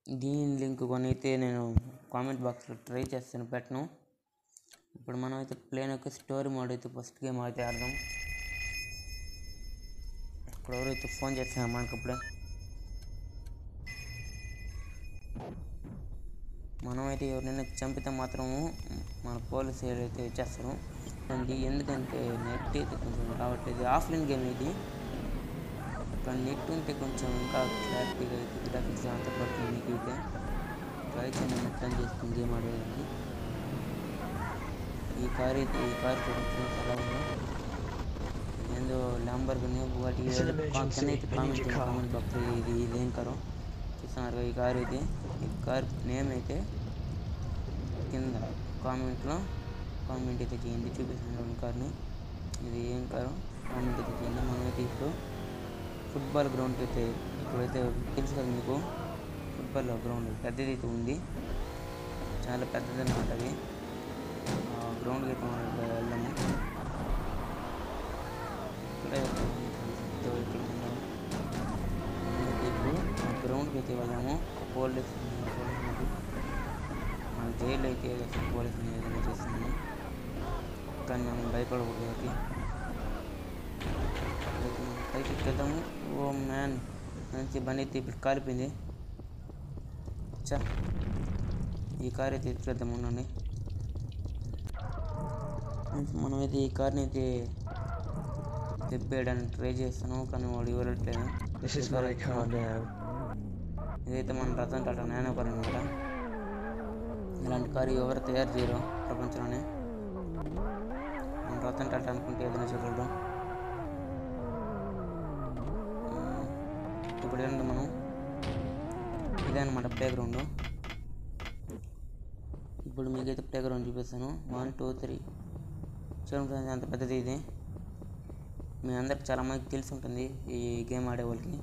దీని లింక్ కొని అయితే నేను కామెంట్ బాక్స్లో ట్రై చేస్తాను పెట్టను ఇప్పుడు మనం అయితే ప్లేన్ యొక్క స్టోరీ మోడ్ అయితే ఫస్ట్ గేమ్ అయితే ఆడదాం ఇప్పుడు ఎవరైతే ఫోన్ చేస్తున్నారు మనకి ఇప్పుడే మనం అయితే ఎవరైనా చంపితే మాత్రము మన పోలీసు అయితే ఇచ్చేస్తారు అండి ఎందుకంటే నెట్ అయితే కొంచెం రావట్లేదు ఆఫ్లైన్ గేమ్ ఇది కానీ నెట్ ఉంటే కొంచెం ఇంకా క్లారిటీగా అయితే గ్రాఫిక్స్ అంత పడుతుంది మీకు అయితే ట్రై చేయండి నెట్ ఆన్ చేసుకుని గేమ్ ఆడేదానికి ఈ కార్ అయితే ఈ కార్ చూడండి ఎలా ఉందో ఏందో ల్యాంబర్గిని వాటి కింద అయితే కామెంట్ చేయండి కామెంట్ బాక్స్ ఇది ఇదేం కారు చూస్తున్నారు ఈ కార్ అయితే ఈ కార్ నేమ్ అయితే కింద కామెంట్లో కామెంట్ అయితే చేయండి చూపిస్తున్నాను కార్ని ఇది ఏం కారు కామెంట్ అయితే చేయండి మనమైతే ఇప్పుడు ఫుట్బాల్ గ్రౌండ్కి అయితే ఇప్పుడైతే తెలుసు కదా మీకు ఫుట్బాల్ గ్రౌండ్ పెద్దది అయితే ఉంది చాలా పెద్దది అన్నమాట అది ఆ గ్రౌండ్కి అయితే మనం ఇప్పుడు వెళ్దాము ఇక్కడే ఇదో ఇక్కడ ఉన్నాం. మనమైతే ఇప్పుడు ఆ గ్రౌండ్కి అయితే వెళ్దాము పోలీస్ పోలీస్ ఉంది. మన జైలు అయితే అసలు పోలీస్ ఏదైనా చేస్తున్నాము కానీ మనం భయపడకూడదు కాబట్టి అయితే మనం పైకి ఎక్కేద్దాము ఓ మ్యాన్ మంచి బండి అయితే ఇప్పుడు కాలిపోయింది చా ఈ కార్ అయితే ఎత్తుకెద్దాం ఉండండి మనమైతే ఈ కార్ని అయితే తెప్పేయడానికి ట్రై చేస్తాను కానీ వాడు ఇవ్వట్లేదు This is my car now. ఇదైతే మన రతన్ టాటా నానో కార్ అనమాట ఇలాంటి కారు ఎవరు తయారు చేయరు ప్రపంచంలోనే మన రతన్ టాటా అనుకుంటే ఏదైనా చెప్పగలరు మ్మ్. ఇప్పుడు ఏంటంటే మనం ఇదే అనమాట ప్లే గ్రౌండ్ ఇప్పుడు మీకైతే ప్లే గ్రౌండ్ చూపిస్తాను వన్ టూ త్రీ చూడండి ఫ్రెండ్స్ ఎంత పెద్దది ఇది మీ అందరికి చాలా మందికి తెలిసి ఉంటుంది ఈ గేమ్ ఆడే వాళ్ళకి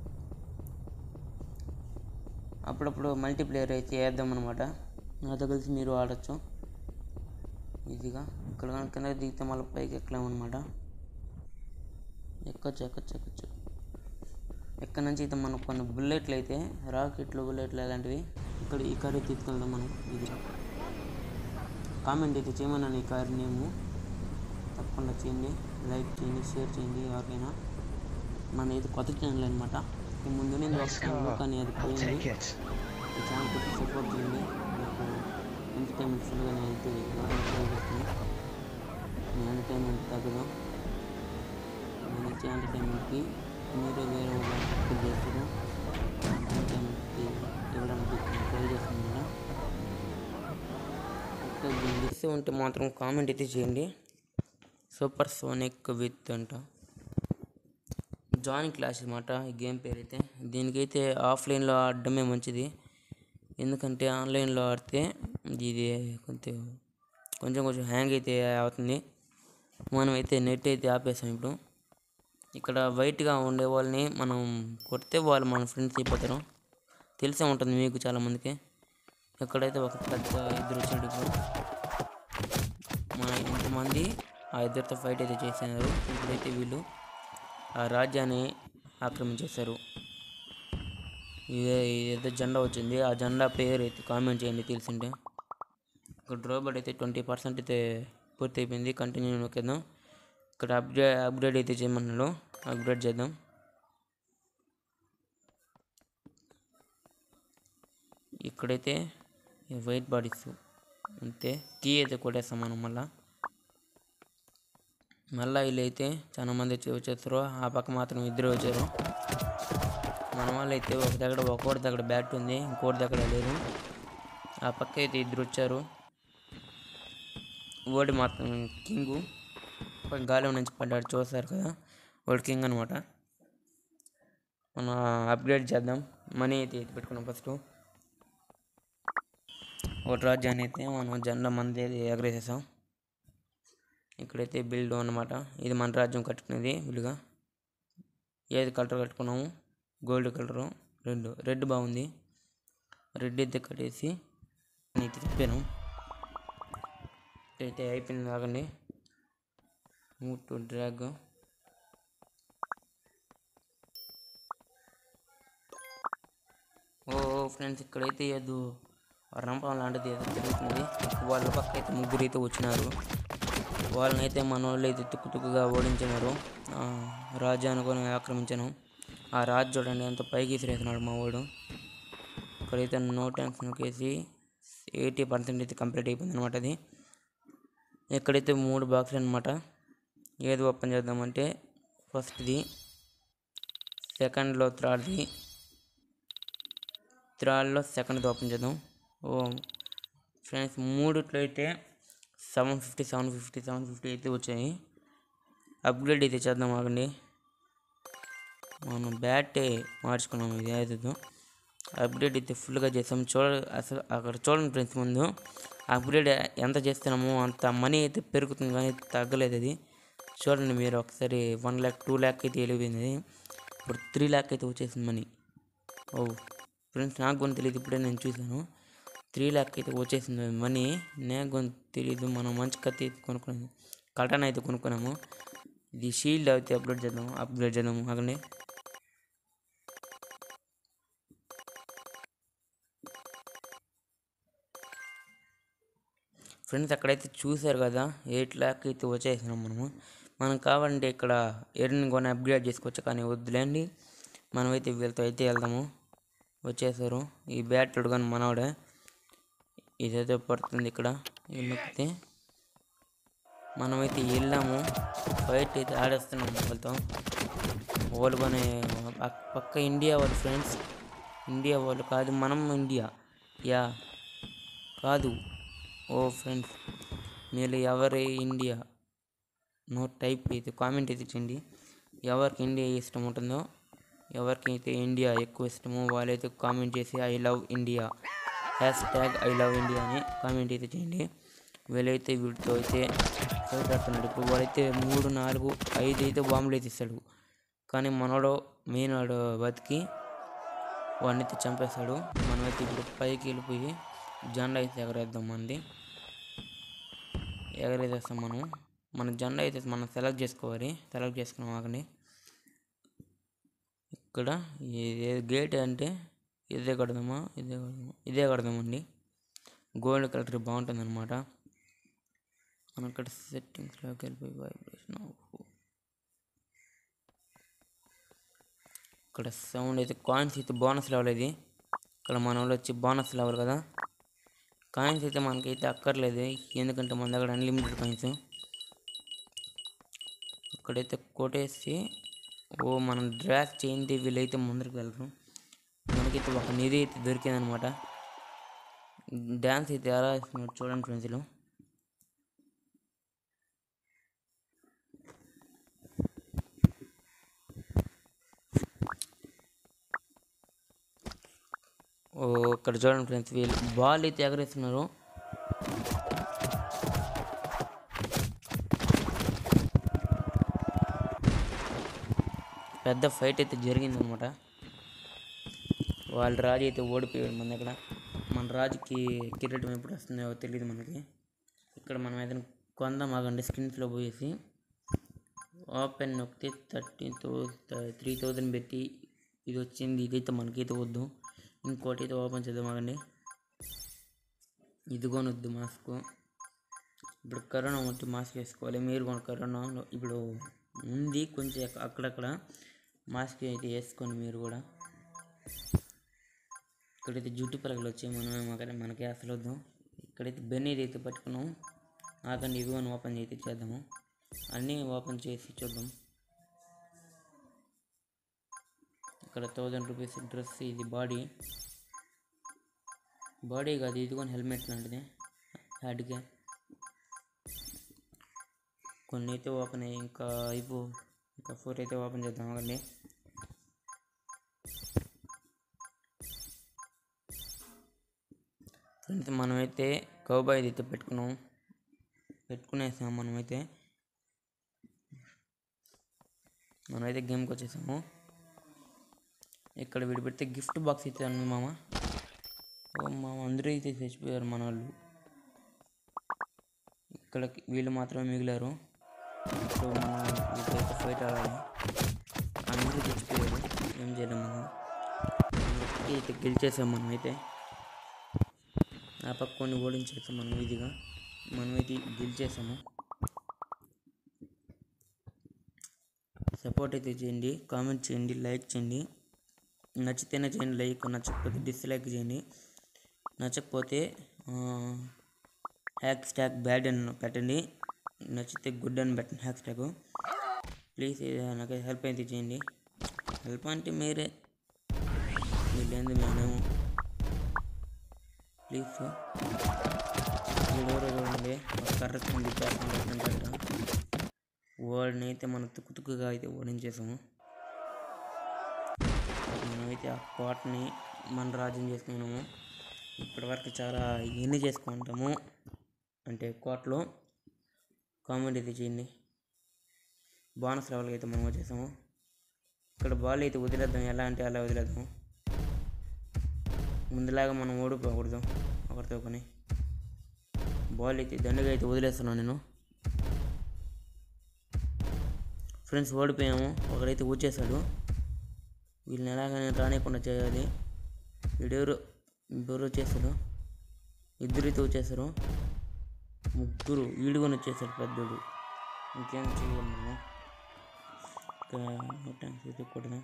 అప్పుడప్పుడు మల్టీప్లేయర్ అయితే వేద్దాం అనమాట నాతో కలిసి మీరు ఆడొచ్చు ఈజీగా ఇక్కడ కనుక కింద దిగితే మళ్ళీ పైకి ఎక్కలేమన్నమాట ఎక్కొచ్చు ఎక్కొచ్చు ఎక్కొచ్చు ఎక్కడి నుంచి అయితే మనకు కొన్ని బుల్లెట్లు అయితే రాకెట్లు బుల్లెట్లు అలాంటివి ఇక్కడ ఈ కార్ అయితే తీసుకెళ్దాం మనం ఈజీగా కామెంట్ అయితే చేయమన్నాను ఈ కార్ నేము తప్పకుండా చేయండి లైక్ చేయండి షేర్ చేయండి ఎవరికైనా మన ఇది కొత్త ఛానల్ అనమాట ముందు నేను ఒక ఛానల్ కానీ అది I'll పోయింది take it. ఈ ఛానల్ కొట్టి సపోర్ట్ చేయండి నాకు ఎంటర్టైన్మెంట్ ఫుల్గా అయితే ఇవ్వడానికి ట్రై చేస్తాను మీ ఎంటర్టైన్మెంట్ తగ్గదు నేను ఇచ్చే ఎంటర్టైన్మెంట్కి మీరు వేరే వాళ్ళు సపోర్ట్ చేస్తారు ఎంటర్టైన్మెంట్కి ఇవ్వడానికి ట్రై చేస్తున్నాను ఒక్క గెలిస్తే ఉంటే మాత్రం కామెంట్ అయితే చేయండి సూపర్ సోనిక్ విత్ అంట జాయిన్ క్లాస్ అనమాట ఈ గేమ్ పేరు అయితే దీనికైతే ఆఫ్లైన్లో ఆడడమే మంచిది ఎందుకంటే ఆన్లైన్లో ఆడితే ఇది కొంచెం కొంచెం కొంచెం హ్యాంగ్ అయితే అవుతుంది మనం అయితే నెట్ అయితే ఆపేసాం ఇప్పుడు ఇక్కడ వైట్గా ఉండే వాళ్ళని మనం కొడితే వాళ్ళు మన ఫ్రెండ్స్ అయిపోతారు తెలిసే ఉంటుంది మీకు చాలామందికి ఎక్కడైతే ఒక పెద్ద ఇద్దరు వచ్చాడు ఇప్పుడు మన ఇంతమంది ఆ ఇద్దరితో ఫైట్ అయితే చేసినారు ఇప్పుడైతే వీళ్ళు ఆ రాజ్యాన్ని ఆక్రమించేశారు ఇదే ఏదో జెండా వచ్చింది ఆ జెండా పేరు అయితే కామెంట్ చేయండి తెలిసింటే ఇక్కడ రోబోట్ అయితే ట్వంటీ పర్సెంట్ అయితే పూర్తి అయిపోయింది కంటిన్యూ నొక్కేద్దాం ఇక్కడ అప్గ్రేడ్ అప్గ్రేడ్ అయితే చేయమన్నాడు అప్గ్రేడ్ చేద్దాం ఇక్కడైతే వైట్ బాడీస్ అంతే కీ అయితే కొట్టేస్తాం మనం మళ్ళా మళ్ళా వీళ్ళు అయితే చాలా మంది వచ్చి వచ్చేస్తారు ఆ పక్క మాత్రం ఇద్దరు వచ్చారు మన వాళ్ళు అయితే ఒక దగ్గర ఒకటి దగ్గర బ్యాట్ ఉంది ఇంకోటి దగ్గర లేదు ఆ పక్క అయితే ఇద్దరు వచ్చారు ఓడి మాత్రం కింగు గాలి నుంచి పడ్డాడు చూస్తారు కదా వాడు కింగ్ అనమాట మనం అప్గ్రేడ్ చేద్దాం మనీ అయితే ఎత్తి పెట్టుకున్నాం ఫస్ట్ ఒకటి రాజ్యాన్ని అయితే మనం జెండా మంది ఎగరేసేసాం ఇక్కడైతే బిల్డ్ అన్నమాట ఇది మన రాజ్యం కట్టుకునేది విడిగా ఏది కలర్ కట్టుకున్నాము గోల్డ్ కలరు రెడ్ రెడ్ బాగుంది రెడ్ అయితే కట్టేసి నేను తిప్పాను అయితే అయిపోయింది కాకండి మూవ్ టు డ్రాగ్ ఓ ఓ, ఫ్రెండ్స్ ఇక్కడైతే ఏదో రంపం లాంటిది ఏదో జరుగుతుంది వాళ్ళ పక్క అయితే ముగ్గురు అయితే వచ్చినారు వాళ్ళని అయితే మన వాళ్ళు అయితే తుక్కు తుక్కుగా ఓడించినారు ఆ, రాజు అనుకొని ఆక్రమించాను ఆ రాజు చూడండి ఎంత పైకి విసిరేస్తున్నాడు మా వాడు ఇక్కడైతే నో ట్యాంక్స్ నొక్కేసి ఎయిటీ పర్సెంట్ అయితే కంప్లీట్ అయిపోయింది అనమాట అది ఇక్కడైతే మూడు బాక్సులు అనమాట ఏది ఓపెన్ చేద్దామంటే ఫస్ట్ది సెకండ్లో థర్డ్ది థర్డ్లో సెకండ్ది ఓపెన్ చేద్దాం ఓ ఫ్రెండ్స్ మూడిట్లో అయితే seven fifty seven fifty seven fifty అయితే వచ్చాయి అప్గ్రేడ్ అయితే చేద్దాం ఆగండి మనం బ్యాట్ మార్చుకున్నాం ఇది ఏదో అప్గ్రేడ్ అయితే ఫుల్గా చేసాం చూడ అసలు అక్కడ చూడండి ఫ్రెండ్స్ ముందు అప్గ్రేడ్ ఎంత చేస్తున్నామో అంత మనీ అయితే పెరుగుతుంది కానీ తగ్గలేదు అది చూడండి మీరు ఒకసారి వన్ ల్యాక్ టూ ల్యాక్ అయితే వెళ్ళిపోయింది ఇప్పుడు త్రీ ల్యాక్ అయితే వచ్చేసింది మనీ ఓ ఫ్రెండ్స్ నాకు కూడా తెలియదు ఇప్పుడే నేను చూశాను త్రీ ల్యాక్ అయితే వచ్చేసింది మనీ నాకు కూడా తెలియదు మనం మంచి కత్తి అయితే కొనుక్కున్నాము కటన్ అయితే కొనుక్కున్నాము ఇది షీల్డ్ అయితే అప్లోడ్ చేద్దాం అప్గ్రేడ్ చేద్దాము అక్కడే ఫ్రెండ్స్ అక్కడైతే చూశారు కదా ఎయిట్ ల్యాక్ అయితే వచ్చేసినాం మనము మనం కావాలంటే ఇక్కడ ఎర్ని కొని అప్గ్రేడ్ చేసుకోవచ్చు కానీ వద్దులేండి మనమైతే వీళ్ళతో అయితే వెళ్దాము వచ్చేసారు ఈ బ్యాట్ కానీ మనవాడే ఇదైతే పడుతుంది ఇక్కడ ఇది నొక్కితే మనమైతే వెళ్ళాము ఫైట్ అయితే ఆడేస్తున్నాం వాళ్ళతో వాళ్ళు కానీ పక్క ఇండియా వాళ్ళు ఫ్రెండ్స్ ఇండియా వాళ్ళు కాదు మనం ఇండియా యా కాదు ఓ ఫ్రెండ్స్ మీరు ఎవరి ఇండియా నో టైప్ అయితే కామెంట్ అయితే చేయండి ఎవరికి ఇండియా ఇష్టం ఉంటుందో ఎవరికి అయితే ఇండియా ఎక్కువ ఇష్టమో వాళ్ళైతే కామెంట్ చేసి I love India hashtag I love India అని కామెంట్ అయితే చేయండి వీళ్ళైతే వీటితో అయితే ఫైట్ ఆడుతున్నాడు ఇప్పుడు వాడైతే మూడు నాలుగు ఐదు అయితే బాంబులు అయితే ఇస్తాడు కానీ మనోడు మెయిన్ వాడు బతికి వాడిని అయితే చంపేస్తాడు మనమైతే ఇప్పుడు పైకి వెళ్ళిపోయి జెండా అయితే ఎగరేద్దాం మనది ఎగరేసేస్తాం మనం మన జెండా అయితే మనం సెలెక్ట్ చేసుకోవాలి సెలెక్ట్ చేసుకున్నాం ఆగండి ఇక్కడ ఏ గేట్ అంటే ఇదే కడదామా ఇదే కడదామా ఇదే కడదామండి గోల్డ్ కలర్ బాగుంటుంది అనమాట మనం ఇక్కడ సెట్టింగ్స్లోకి వెళ్ళిపోయి వైబ్రేషన్ ఇక్కడ సౌండ్ అయితే కాయిన్స్ అయితే బోనస్ లెవెల్ ఇది ఇక్కడ మన వాళ్ళు వచ్చి బోనస్ లెవెల్ కదా కాయిన్స్ అయితే మనకైతే అక్కర్లేదు ఎందుకంటే మన దగ్గర అన్లిమిటెడ్ కాయిన్స్ ఇక్కడైతే కొట్టేసి ఓ మనం డ్రాక్ చేయింది వీళ్ళైతే ముందరికి వెళ్ళరు మనకైతే ఒక నిధి అయితే దొరికిందనమాట డ్యాన్స్ అయితే ఎలా వేస్తున్నారు చూడండి ఫ్రెండ్స్లో ఓ ఇక్కడ చూడండి ఫ్రెండ్స్ వీళ్ళు బాల్ అయితే ఎగరేస్తున్నారు పెద్ద ఫైట్ అయితే జరిగిందనమాట వాళ్ళ రాజు అయితే ఓడిపోయాడు మన దగ్గర మన రాజుకి కిరీటం ఎప్పుడు వస్తుందో తెలియదు మనకి ఇక్కడ మనం ఏదైనా కొందాం ఆగండి స్కిన్స్లో పోయేసి ఓపెన్ నొక్కితే థర్టీ థౌ త్రీ థౌజండ్ పెట్టి ఇది వచ్చింది ఇదైతే మనకైతే వద్దు ఇంకోటి అయితే ఓపెన్ చేద్దాం ఆగండి ఇది కొనొద్దు మాస్క్ ఇప్పుడు కరోనా ఉంటే మాస్క్ వేసుకోవాలి మీరు కూడా కరోనా ఇప్పుడు ఉంది కొంచెం అక్క- అక్కడక్కడ మాస్క్ అయితే వేసుకోండి మీరు కూడా ఇక్కడైతే జుట్టు పలకలు వచ్చాయి మనమే మాకనే మనకే అసలు వద్దు ఇక్కడైతే బెన్నీది అయితే పట్టుకున్నాం ఆకండి ఇవి కానీ ఓపెన్ అయితే చేద్దాము అన్నీ ఓపెన్ చేసి చూద్దాం ఇక్కడ థౌజండ్ రూపీస్ డ్రెస్ ఇది బాడీ బాడీ కాదు ఇది కొన్ని హెల్మెట్ లాంటిది హ్యాడ్గా కొన్ని అయితే ఓపెన్ అయ్యి ఇంకా అయిపో ఇంకా ఫోర్ అయితే ఓపెన్ చేద్దాం అక్కడి ఫ్రెండ్స్ మనమైతే కౌబాయ్ అయితే పెట్టుకున్నాం పెట్టుకునేసాం మనమైతే మనమైతే గేమ్కి వచ్చేసాము ఇక్కడ వీడు పెడితే గిఫ్ట్ బాక్స్ అయితే ఉంది మామ ఓ మామ అందరూ అయితే చచ్చిపోయారు మన వాళ్ళు ఇక్కడ వీళ్ళు మాత్రమే మిగిలారు సో మనం వీళ్ళతో ఫైట్ ఆడాలి అందరూ చచ్చిపోయారు ఏం చేయలేం మనం మొత్తానికి అయితే గెలిచేసాం మనం అయితే ఆ పక్క కొన్ని ఓడించేసాం మనం ఇదిగా మనమైతే గెలిచేసాము సపోర్ట్ అయితే చేయండి కామెంట్ చేయండి లైక్ చేయండి నచ్చితేనే చేయండి లైక్ నచ్చకపోతే డిస్లైక్ చేయండి నచ్చకపోతే హ్యాక్ స్టాక్ బ్యాడ్ అని పెట్టండి నచ్చితే గుడ్ అని పెట్టండి హ్యాక్ స్టాక్ ప్లీజ్ నాకు హెల్ప్ అయితే చేయండి హెల్ప్ అంటే మీరే వీళ్ళేంది మేమేమో ప్లీజ్ వీడెవరో చూడండి ఒక కర్ర కింద చేస్తాం వాడిని అయితే మనం తుక్కు తుక్కుగా అయితే ఓడించేసాము మనమైతే ఆ కోటని మన రాజ్యం చేసుకున్నాము ఇప్పటివరకు చాలా ఎన్ని చేసుకుంటాము అంటే కోటలో కామెంట్ అయితే చేయండి బోనస్ లెవెల్కి అయితే మనం వచ్చేసాము ఇక్కడ బాల్ అయితే వదిలేద్దాం ఎలా అంటే అలా వదిలేద్దాం ముందులాగా మనం ఓడిపోకూడదు ఒకరితో పని బాల్ అయితే దండగా అయితే వదిలేస్తున్నాను నేను ఫ్రెండ్స్ ఓడిపోయాము ఒకడైతే వచ్చేసాడు వీళ్ళని ఎలాగైనా రానియకుండా చేయాలి వీడెవరు ఎవరు వచ్చేసారు ఇద్దరైతే వచ్చేసారు ముగ్గురు వీడుకొని వచ్చేసాడు పెద్దోడు ఇంకేం చేయగలను ఇంకా మొత్తానికి అయితే కొడదాం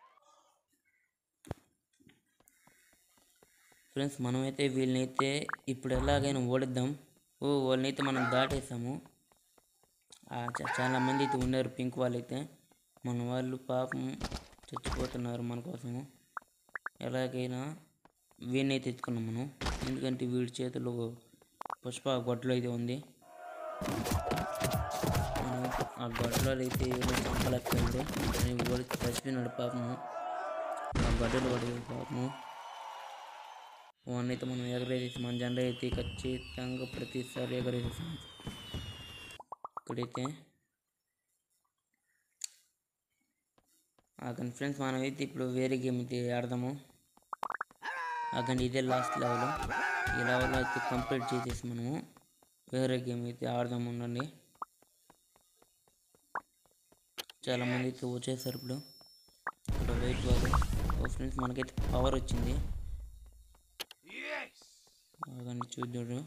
ఫ్రెండ్స్ మనమైతే వీళ్ళనైతే ఇప్పుడు ఎలాగైనా ఓడిద్దాం ఓ వాళ్ళనైతే మనం దాటేసాము ఆ చా- చాలా మంది అయితే ఉన్నారు పింక్ వాళ్ళు అయితే మన వాళ్ళు పాపం చచ్చిపోతున్నారు మన కోసము ఎలాగైనా వీడిని తెచ్చుకున్నాం మనం ఎందుకంటే వీడి చేతిలో పుష్ప గొడ్డలు అయితే ఉంది మనం ఆ గొడ్డలో అయితే ఏమో చంపలేకపోయింది కానీ వాడు చచ్చిపోయినాడు పాపము ఆ గొడ్డలు పడి పాపము వాడిని అయితే మనం ఎగరేసేసి మన జెండా అయితే ఖచ్చితంగా ప్రతిసారి ఎగరేసేసాం ఇక్కడైతే అక్కడ ఫ్రెండ్స్ మనం అయితే ఇప్పుడు వేరే గేమ్ అయితే ఆడదాము అక్కడ ఇదే లాస్ట్ లెవెల్ ఈ లెవెల్ అయితే కంప్లీట్ చేసేసి మనము వేరే గేమ్ అయితే ఆడదాము ఉండండి చాలా మంది అయితే వచ్చేసారు ఇప్పుడు ఇక్కడ వెయిట్ వాళ్ళు ఓ ఫ్రెండ్స్ మనకైతే పవర్ వచ్చింది అదండి చూద్దాడు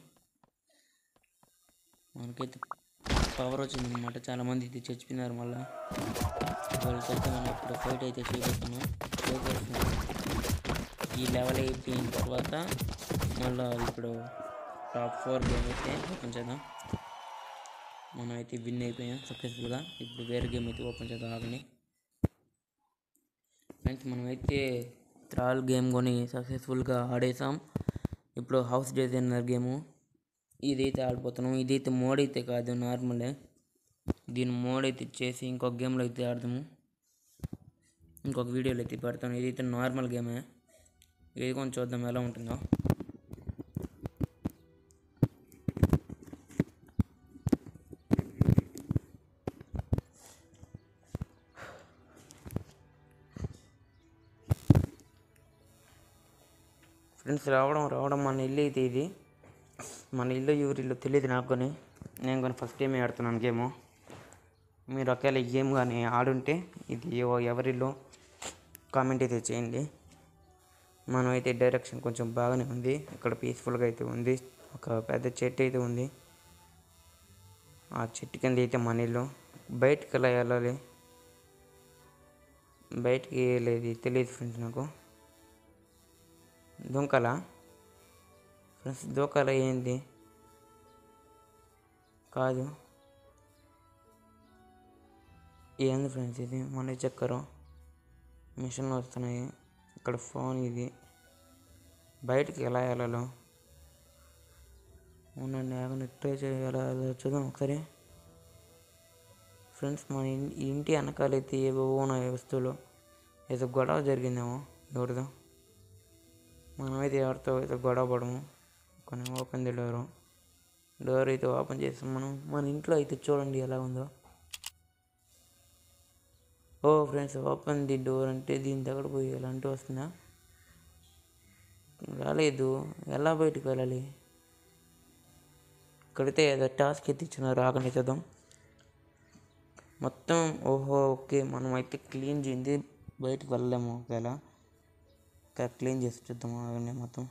మనకైతే పవర్ వచ్చింది అనమాట చాలా మంది అయితే చచ్చిపోయినారు మళ్ళా వాళ్ళకైతే మనం ఇప్పుడు ఫైట్ అయితే చేయబోతున్నాం చేయబోతున్నాం ఈ లెవెల్ అయిపోయిన తర్వాత మళ్ళీ ఇప్పుడు టాప్ ఫోర్ గేమ్ అయితే ఓపెన్ చేద్దాం మనం అయితే విన్ అయిపోయాం సక్సెస్ఫుల్గా ఇప్పుడు వేరే గేమ్ అయితే ఓపెన్ చేద్దాం ఆగని ఫ్రెండ్స్ మనమైతే త్రాల్ గేమ్ కొని సక్సెస్ఫుల్గా ఆడేసాం ఇప్పుడు హౌస్ డిజైనర్ గేము ఇదైతే ఆడిపోతున్నాం ఇదైతే మోడ్ అయితే కాదు నార్మలే దీని మోడ్ అయితే చేసి ఇంకొక గేమ్లో అయితే ఆడదాము ఇంకొక వీడియోలో అయితే పెడతాను ఇదైతే నార్మల్ గేమే ఇది కొంచెం చూద్దాం ఎలా ఉంటుందో ఫ్రెండ్స్ రావడం రావడం మన ఇల్లు అయితే ఇది మన ఇల్లు ఎవరి ఇల్లు తెలియదు నాకు కానీ నేను కానీ ఫస్ట్ టైం ఆడుతున్నాను గేము మీరు ఒకవేళ ఈ గేమ్ కానీ ఆడుంటే ఇది ఎవ- ఎవరిల్లు కామెంట్ అయితే చేయండి మనం అయితే డైరెక్షన్ కొంచెం బాగానే ఉంది ఇక్కడ పీస్ఫుల్గా అయితే ఉంది ఒక పెద్ద చెట్టు అయితే ఉంది ఆ చెట్టు కింద అయితే మన ఇల్లు బయటికి ఎలా వెళ్ళాలి బయటికి లేదు తెలియదు ఫ్రెండ్స్ నాకు దొంకలా ఫ్రెండ్స్ దూకాల ఏంది కాదు ఏంది ఫ్రెండ్స్ ఇది మన చక్కరం మిషన్లు వస్తున్నాయి ఇక్కడ ఫోన్ ఇది బయటికి ఎలా వెళ్ళాలో అవునండి ఆగండి ట్రై చేయాలా చూద్దాం ఒకసారి ఫ్రెండ్స్ మన ఇన్- ఇంటి వెనకాలైతే ఏవో ఉన్నాయి వస్తువులు ఏదో గొడవ జరిగిందేమో ఎవరిదో మనమైతే ఎవరితో అయితే గొడవ పడము కొన్ని ఓపెన్ ది డోర్ డోర్ అయితే ఓపెన్ చేస్తాం మనం మన ఇంట్లో అయితే చూడండి ఎలా ఉందో ఓ ఫ్రెండ్స్ ఓపెన్ ది డోర్ అంటే దీని దగ్గర పోయి ఎలా అంటే వస్తుందా రాలేదు ఎలా బయటకు వెళ్ళాలి ఇక్కడైతే ఏదో టాస్క్ అయితే ఇచ్చినారు ఆగండి చూద్దాం మొత్తం ఓహో ఓకే మనం అయితే క్లీన్ చేయింది బయటకు వెళ్ళలేము ఒకవేళ ఒకసారి క్లీన్ చేసి చూద్దాం అవన్నీ మొత్తం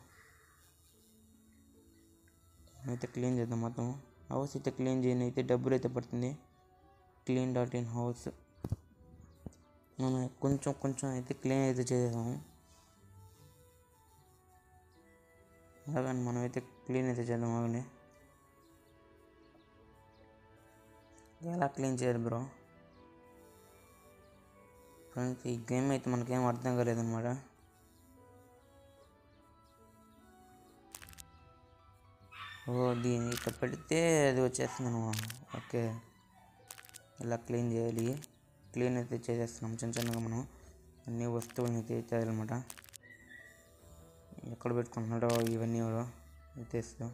అయితే క్లీన్ చేద్దాం మొత్తం హౌస్ అయితే క్లీన్ చేయని అయితే డబ్బులు అయితే పడుతుంది క్లీన్ డాట్ ఇన్ హౌస్ మనం కొంచెం కొంచెం అయితే క్లీన్ అయితే చేసాము అలాగని మనం అయితే క్లీన్ అయితే చేద్దాం అవన్నీ ఎలా క్లీన్ చేయాలి బ్రో ఫ్రెండ్స్ ఈ గేమ్ అయితే మనకేం అర్థం కాలేదన్నమాట ఓ దీన్ని ఇక్కడ పెడితే అది వచ్చేస్తుంది అన్నమాట. ఓకే ఇలా క్లీన్ చేయాలి క్లీన్ అయితే చేసేస్తున్నాం చిన్న చిన్నగా మనం అన్ని వస్తువులను అయితే చేయాలన్నమాట ఎక్కడ పెట్టుకుంటున్నాడో ఇవన్నీ కూడా తెస్తాం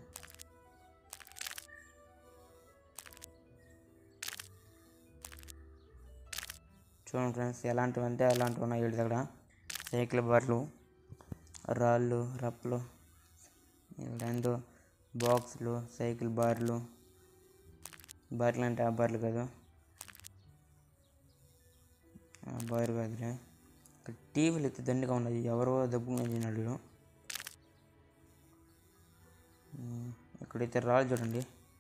చూడండి ఫ్రెండ్స్ ఎలాంటివి అంటే అలాంటివి ఉన్నాయి వీడి దగ్గర సైకిల్ బార్లు రాళ్ళు రప్పలు రెండు బాక్సులు సైకిల్ బార్లు బార్లు అంటే ఆ బార్లు కాదు ఆ బార్ కాదులే ఇక్కడ టీవీలు అయితే దండిగా ఉన్నాయి ఎవరో దబ్బుగా తిన్నాడు ఉమ్, ఇక్కడైతే రాళ్ళు చూడండి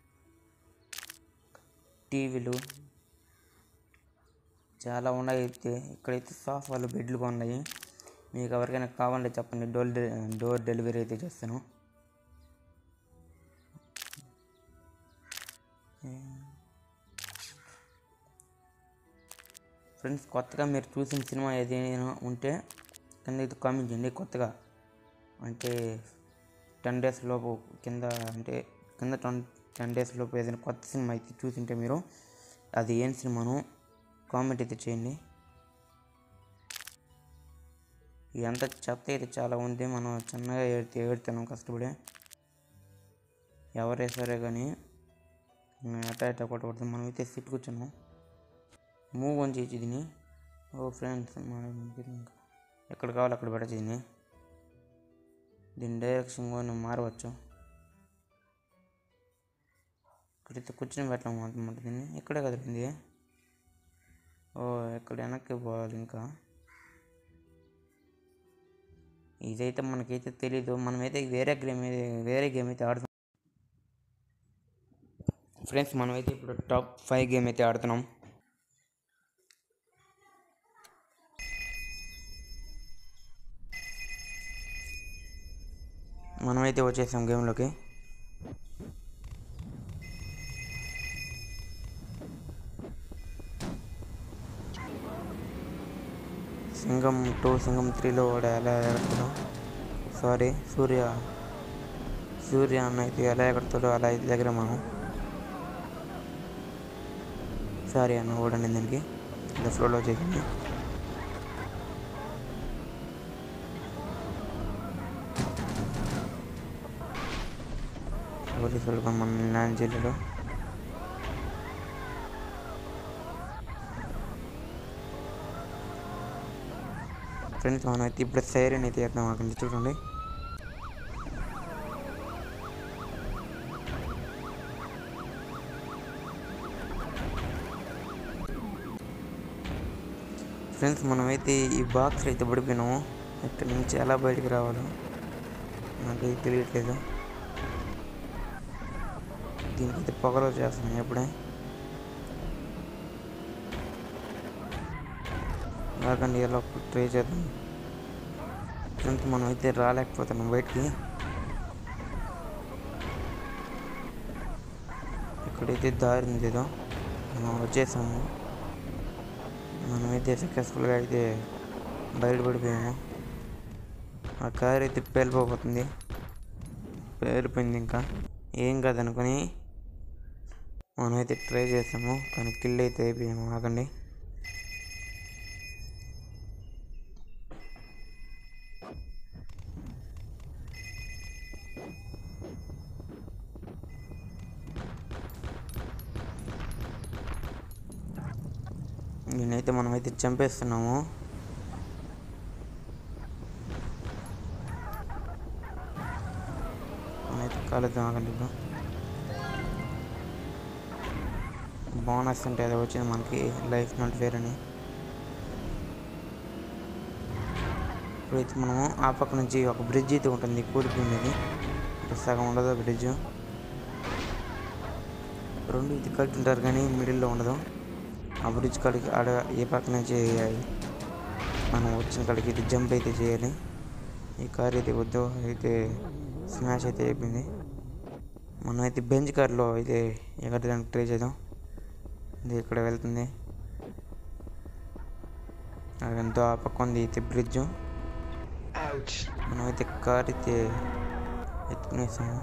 టీవీలు చాలా ఉన్నాయి అయితే ఇక్కడైతే సోఫాలు బెడ్లు కూడా ఉన్నాయి మీకు ఎవరికైనా కావాలంటే చెప్పండి డోర్ డె డోర్ డెలివరీ అయితే చేస్తాను ఫ్రెండ్స్ కొత్తగా మీరు చూసిన సినిమా ఏదైనా ఉంటే కింద అయితే కామెంట్ చేయండి కొత్తగా అంటే టెన్ డేస్ లోపు కింద అంటే కింద టెన్ టెన్ డేస్ లోపు ఏదైనా కొత్త సినిమా అయితే చూసింటే మీరు అది ఏం సినిమాను కామెంట్ అయితే చేయండి ఇదంతా చెత్త అయితే చాలా ఉంది మనం చిన్నగా ఏడితే ఏడుతున్నాం కష్టపడి ఎవరే సరే కానీ అటా ఇటా కొట్టకూడదు మనం అయితే సిట్ కూర్చున్నాం మూవ్ అని చేసి దీన్ని ఓ ఫ్రెండ్స్ ఎక్కడ కావాలి అక్కడ పెట్టచ్చు దీన్ని దీని డైరెక్షన్ కూడా మారవచ్చు ఇక్కడైతే కూర్చొని పెట్టాము అనమాట దీన్ని ఇక్కడే కదిలింది ఓ ఇక్కడ వెనక్కి పోవాలి ఇంకా ఇదైతే మనకైతే తెలీదు మనమైతే వేరే గేమ్ వేరే గేమ్ అయితే ఆడుతున్నాం ఫ్రెండ్స్ మనమైతే ఇప్పుడు టాప్ ఫైవ్ గేమ్ అయితే ఆడుతున్నాం మనమైతే వచ్చేసాం గేమ్లోకి సింగం టూ సింగం త్రీలో కూడా ఎలా ఎగడతాడో సారీ సూర్య సూర్య అన్న అయితే ఎలా ఎగడతాడో అలా అయితే దగ్గర మనం సారీ అన్న ఓడండి దీనికి ఇలా ఫ్లోలో చేసింది పోలీసులు మన నాన్న జిల్లాలో ఫ్రెండ్స్ మనం అయితే ఇప్పుడు సైరన్ అయితే వేద్దాం అక్కడ చూడండి ఫ్రెండ్స్ మనమైతే ఈ బాక్స్ అయితే పడిపోయినాము ఇక్కడి నుంచి ఎలా బయటికి రావాలో నాకైతే తెలియట్లేదు దీనికైతే పొగలో చేస్తున్నాను ఎప్పుడే రాకండి ఎలా ట్రై చేద్దాం ఫ్రెండ్స్ మనం అయితే రాలేకపోతున్నాం బయటికి ఇక్కడైతే దారి ఉంది ఏదో మనం వచ్చేసాము మనమైతే సక్సెస్ఫుల్గా అయితే బయటపడిపోయాము ఆ కార్ అయితే పేలిపోతుంది పేలిపోయింది ఇంకా ఏం కాదనుకొని మనమైతే ట్రై చేసాము కానీ కిల్ అయితే అయిపోయాము ఆగండి నేనైతే మనమైతే చంపేస్తున్నాము మనమైతే కాలేద్దాం ఆగండి ఇప్పుడు బోనస్ అంటే అది వచ్చింది మనకి లైఫ్ నాట్ ఫేర్ అని ఇప్పుడైతే మనం ఆ పక్క నుంచి ఒక బ్రిడ్జ్ అయితే ఉంటుంది కూలిపోయినది ఇక్కడ సగం ఉండదు ఆ బ్రిడ్జ్ రెండు ఇది కట్టుంటారు కానీ మిడిల్లో ఉండదు ఆ బ్రిడ్జ్ కాడికి ఆడ ఏ పక్క నుంచి మనం వచ్చిన కాడికి ఇది జంప్ అయితే చేయాలి ఈ కార్ అయితే వద్దు అయితే స్మాష్ అయితే అయిపోయింది మనం అయితే బెంచ్ కార్లో అయితే ఎగరడానికి ట్రై చేద్దాం ఇది ఇక్కడ వెళ్తుంది అదంతా ఆ పక్క ఉంది అయితే బ్రిడ్జ్ Ouch. మనం అయితే కార్ అయితే ఎత్తుకునేసాము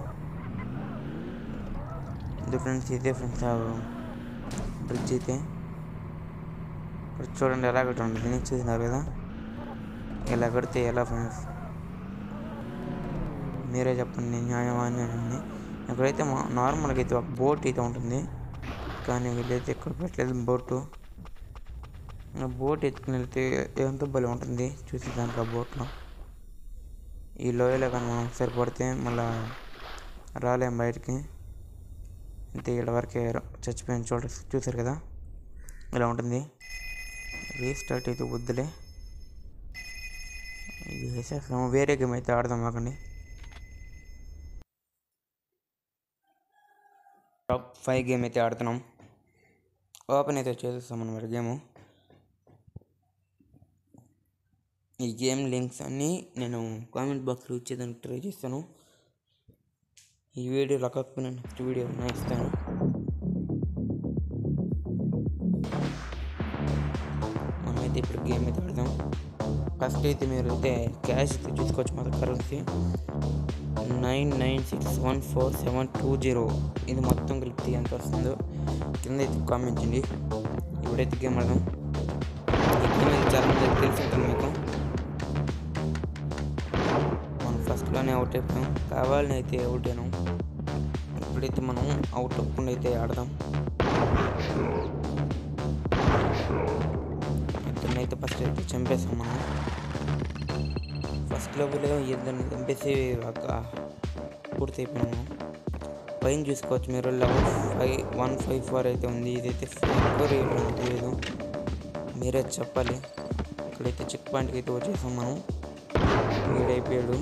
ఇది ఫ్రెండ్స్ ఇదే ఫ్రెండ్స్ ఆ బ్రిడ్జ్ అయితే ఇప్పుడు చూడండి ఎలా కట్టి ఉంటుంది చూసినారు కదా ఇలా కడితే ఎలా ఫ్రెండ్స్ మీరే చెప్పండి న్యాయమా అన్యాయమని ఇక్కడైతే మా నార్మల్గా అయితే ఒక బోట్ అయితే ఉంటుంది కానీ వీళ్ళైతే ఇక్కడ పెట్టలేదు బోటు ఆ బోట్ ఎత్తుకుని వెళ్తే ఎంతో భలే ఉంటుంది చూసేదానికి ఆ బోట్లో ఈ లోయలో కానీ మనం ఒకసారి పడితే మళ్ళా రాలేం బయటికి అంతే ఇక్కడ వరకే చచ్చిపోయిన చూడ చూసారు కదా ఇలా ఉంటుంది రీస్టార్ట్ అయితే వద్దులే ఇది వేసేస్తాము వేరే గేమ్ అయితే ఆడదాం మాకండి టాప్ ఫైవ్ గేమ్ అయితే ఆడుతున్నాం ఓపెన్ అయితే చేసేస్తాం అనమాట గేము ఈ గేమ్ లింక్స్ అన్నీ నేను కామెంట్ బాక్స్లో ఇచ్చేదానికి ట్రై చేస్తాను ఈ వీడియో లక్కకపోయినా నెక్స్ట్ వీడియో నా ఇస్తాను మనమైతే ఇప్పుడు గేమ్ అయితే ఆడదాం ఫస్ట్ అయితే మీరు అయితే క్యాష్ అయితే చూసుకోవచ్చు మన currency nine nine six one four seven two zero ఇది మొత్తం కలిపి ఎంత వస్తుందో కింద అయితే కామెంట్ చేయండి ఇప్పుడైతే గేమ్ ఆడదాం ఈ గేమ్ అయితే చాలా మందికి తెలిసి ఉంటుంది మీకు మనం ఫస్ట్లోనే అవుట్ అయిపోయాం కావాలని అయితే అవుట్ అయినాం ఇప్పుడైతే మనం అవుట్ అవ్వకుండా అయితే ఆడదాం ఇద్దరినైతే ఫస్ట్ అయితే చంపేసాం మనం ఫస్ట్ లెవెల్ ఇద్దరిని చంపేసి ఒక పూర్తి అయిపోయినాము పైన చూసుకోవచ్చు మీరు level five one five four అయితే ఉంది ఇదైతే ఫోర్ లేదు మీరే చెప్పాలి ఇక్కడైతే చెక్ పాయింట్కి అయితే వచ్చేసాం మనం వీడైపోయాడు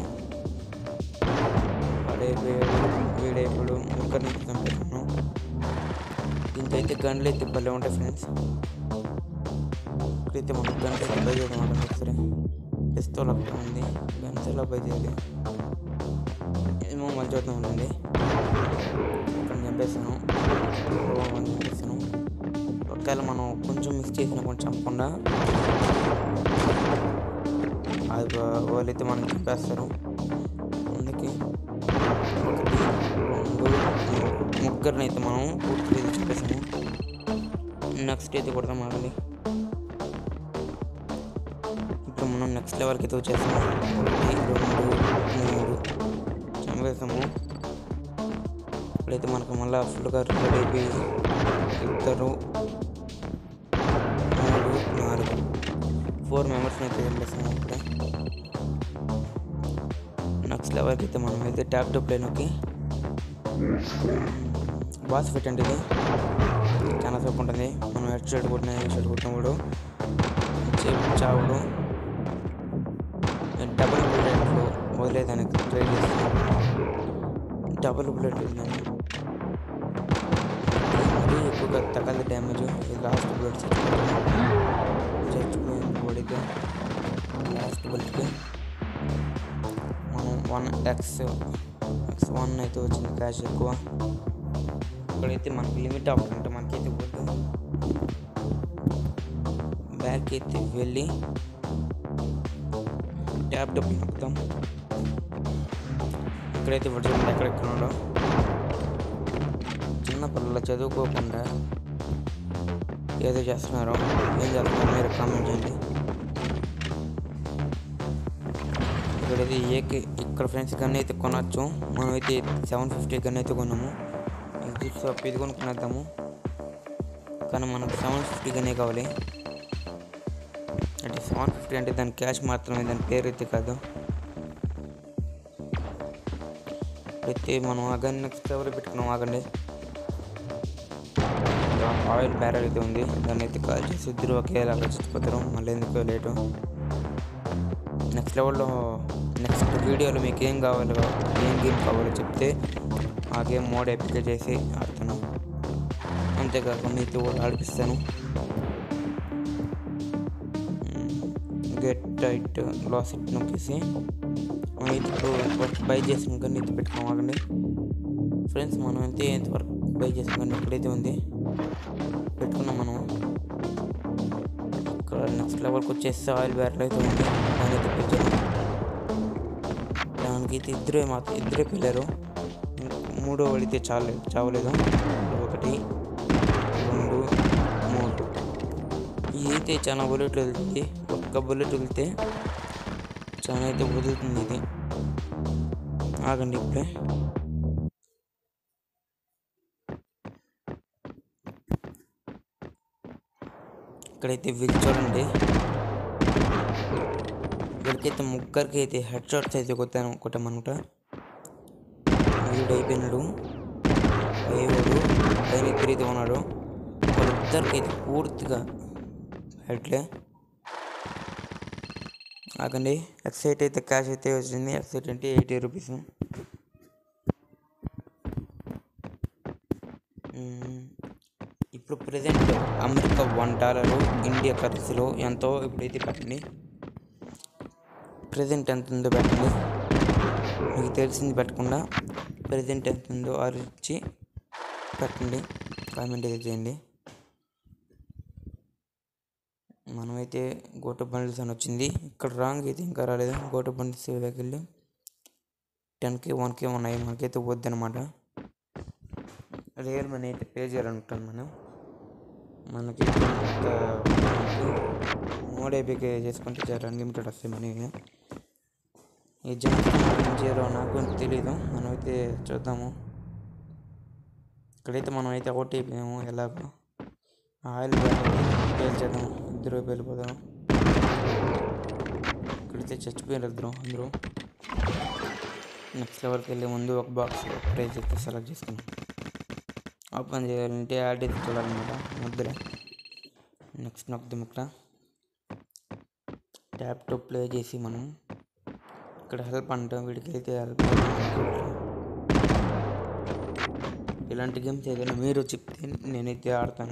వాడైపోయాడు వీడైపోయాడు ముక్కర్ నుంచి చంపేసాను దీంతో అయితే గన్లు అయితే భలే ఉంటాయి ఫ్రెండ్స్ ఇక్కడైతే మనం గన్స్ అయితే బై చేద్దాం అక్కడ ఒకసారి పిస్తోల్ అక్కడ ఉంది గన్స్ ఎలా బై చేయాలి ఏమో మళ్ళీ చూద్దాం ఉంటుంది ఇక్కడ చంపేసాను ఇక్కడ చంపేసాను ఒకవేళ మనం కొంచెం మిస్ చేసినా కొంచెం చంపకుండా అది వా- వాళ్ళైతే మనం చంపేస్తారు అందుకే ఒకటి రెండు మూడు ముగ్గురిని అయితే మనం పూర్తిగా అయితే చంపేసాము నెక్స్ట్ అయితే కొడతాం ఆగండి ఇప్పుడు మనం నెక్స్ట్ లెవెల్కి అయితే వచ్చేసాము ఒకటి రెండు మూడు చంపేసాము ఇప్పుడైతే మనకు మళ్ళీ ఫుల్గా రెడీ అయిపోయి ఇద్దరు మూడు నాలుగు ఫోర్ మెంబర్స్ని అయితే చంపేసాము ఇప్పుడే నెక్స్ట్ లెవెల్కి అయితే మనం అయితే ట్యాప్ టు ప్లేన్కి బాస్ ఫిట్ అంటే ఇది చాలా సేపు ఉంటుంది మనం హెడ్ షర్ట్ కొట్టిన హెడ్ షర్ట్ కొట్టినప్పుడు చే- చావుడు డబుల్ బుల్లెట్లు వదిలేదానికి ట్రై చేస్తాను డబుల్ బుల్లెట్ వదిలేను మరీ ఎక్కువగా తగలదు డ్యామేజ్ ఇది లాస్ట్ బుల్లెట్ చచ్చిపోయింది పడితే లాస్ట్ బుల్లెట్కి మనం వన్ ఎక్స్ ఎక్స్ వన్ అయితే వచ్చింది క్యాష్ ఎక్కువ ఇక్కడైతే మనకి లిమిట్ ఆఫ్ అంటే మనకైతే వద్దు బ్యాక్ అయితే వెళ్ళి ట్యాప్ డబ్బు నొక్కుతాం ఇక్కడైతే ఇప్పుడు చూడండి ఎక్కడెక్కడ ఉండవు చిన్న పిల్లలు చదువుకోకుండా ఏదో చేస్తున్నారో ఏం చేస్తున్నారో మీరు కామెంట్ చేయండి ఇక్కడైతే ఏకి ఇక్కడ ఫ్రెండ్స్ గన్ అయితే కొనవచ్చు మనమైతే సెవెన్ ఫిఫ్టీ గన్ అయితే కొన్నాము ఎగ్జిట్ షాప్ ఇది కొనుక్కునేద్దాము కానీ మనకు సెవెన్ ఫిఫ్టీ గనే కావాలి అంటే సెవెన్ ఫిఫ్టీ అంటే దాని క్యాష్ మాత్రమే దాని పేరు అయితే కాదు అయితే మనం ఆ గన్ నెక్స్ట్ ఎవరు పెట్టుకున్నాం ఆగండి ఆయిల్ బ్యారల్ అయితే ఉంది దాన్ని అయితే కాల్ చేసి ఇద్దరు ఒకేలాగా చచ్చిపోతారు మళ్ళీ ఎందుకో లేటు నెక్స్ట్ నెక్స్ట్ లెవెల్లో నెక్స్ట్ వీడియోలో మీకు ఏం కావాలో ఏం గేమ్ కావాలో చెప్తే ఆ గేమ్ మోడ్ ఎపిక చేసి ఆడతాను అంతేకాక మీతో కూడా ఆడిపిస్తాను గెట్ టైట్ లాస్ ఇట్ నొక్కేసి మనం అయితే ఇప్పుడు ఇంతవరకు బై చేసిన కానీ ఇది పెట్టుకోమాకండి ఫ్రెండ్స్ మనం అయితే ఇంతవరకు బై చేసిన కానీ ఎక్కడైతే ఉంది పెట్టుకున్నాం మనం ఇక్కడ నెక్స్ట్ లెవెల్కి వచ్చేసి ఆయిల్ బ్యారెల్ అయితే ఉంది దాన్ని అయితే పెట్టాను దానికి అయితే ఇద్దరే మాత్రం ఇద్దరే పిల్లలు మూడో వాడితే చాలేదు చావలేదు ఒకటి రెండు మూడు ఇది అయితే చాలా బుల్లెట్లు వెళ్తుంది ఒక్క బుల్లెట్ వెళ్తే చాలా అయితే వదులుతుంది ఇది ఆగండి ఇప్పుడే ఇక్కడైతే వీళ్ళు చూడండి వీళ్ళకైతే ముగ్గురికి అయితే హెడ్ షాట్స్ అయితే కొట్టాను కొట్టామన్నమాట వీడు అయిపోయినాడు అయ్యేవాడు పైన ఎక్కడైతే ఉన్నాడు వాళ్ళిద్దరికి అయితే పూర్తిగా హెడ్లే ఆగండి ఎక్సైట్ అయితే క్యాష్ అయితే వచ్చింది ఎక్సైట్ అంటే ఎయిటీ రూపీస్ ఇప్పుడు present America one dollar India కరెన్సీలో ఎంతో ఇప్పుడైతే పెట్టండి ప్రజెంట్ ఎంత ఉందో పెట్టండి మీకు తెలిసింది పెట్టకుండా ప్రజెంట్ ఎంత ఉందో ఆలోచించి పెట్టండి కామెంట్ అయితే చేయండి మనమైతే గోట బండిల్స్ అని వచ్చింది ఇక్కడ రాంగ్ అయితే ఇంకా రాలేదు గోట బండిల్స్ వెళ్ళి టెన్కి వన్కి ఉన్నాయి మనకైతే వద్దనమాట రియల్ మనీ అయితే పే చేయాలనుకుంటాను మనం మనకి మోడ్ అయిపోయి చేసుకుంటే చాలా అన్లిమిటెడ్ వస్తాయి మనీ ఈ జంప్ జీరో నాకు తెలీదు మనమైతే చూద్దాము ఇక్కడైతే మనం అయితే అవుట్ అయిపోయాము ఎలాగో ఆయిల్ పేల్చేద్దాం ఇద్దరు వెళ్ళిపోదాం ఇక్కడైతే చచ్చిపోయారు ఇద్దరు అందరూ నెక్స్ట్ లెవెల్కి వెళ్ళే ముందు ఒక బాక్స్ ప్రైజ్ అయితే సెలెక్ట్ చేసుకున్నాం ఓపెన్ చేయాలంటే యాడ్ అయితే చూడాలన్నమాట మధ్యలో నెక్స్ట్ నొక్కుదాం ఇక్కడ ట్యాప్ టు ప్లే చేసి మనం ఇక్కడ హెల్ప్ అంటాం వీడికి అయితే హెల్ప్ ఇలాంటి గేమ్స్ ఏదైనా మీరు చెప్తే నేనైతే ఆడతాను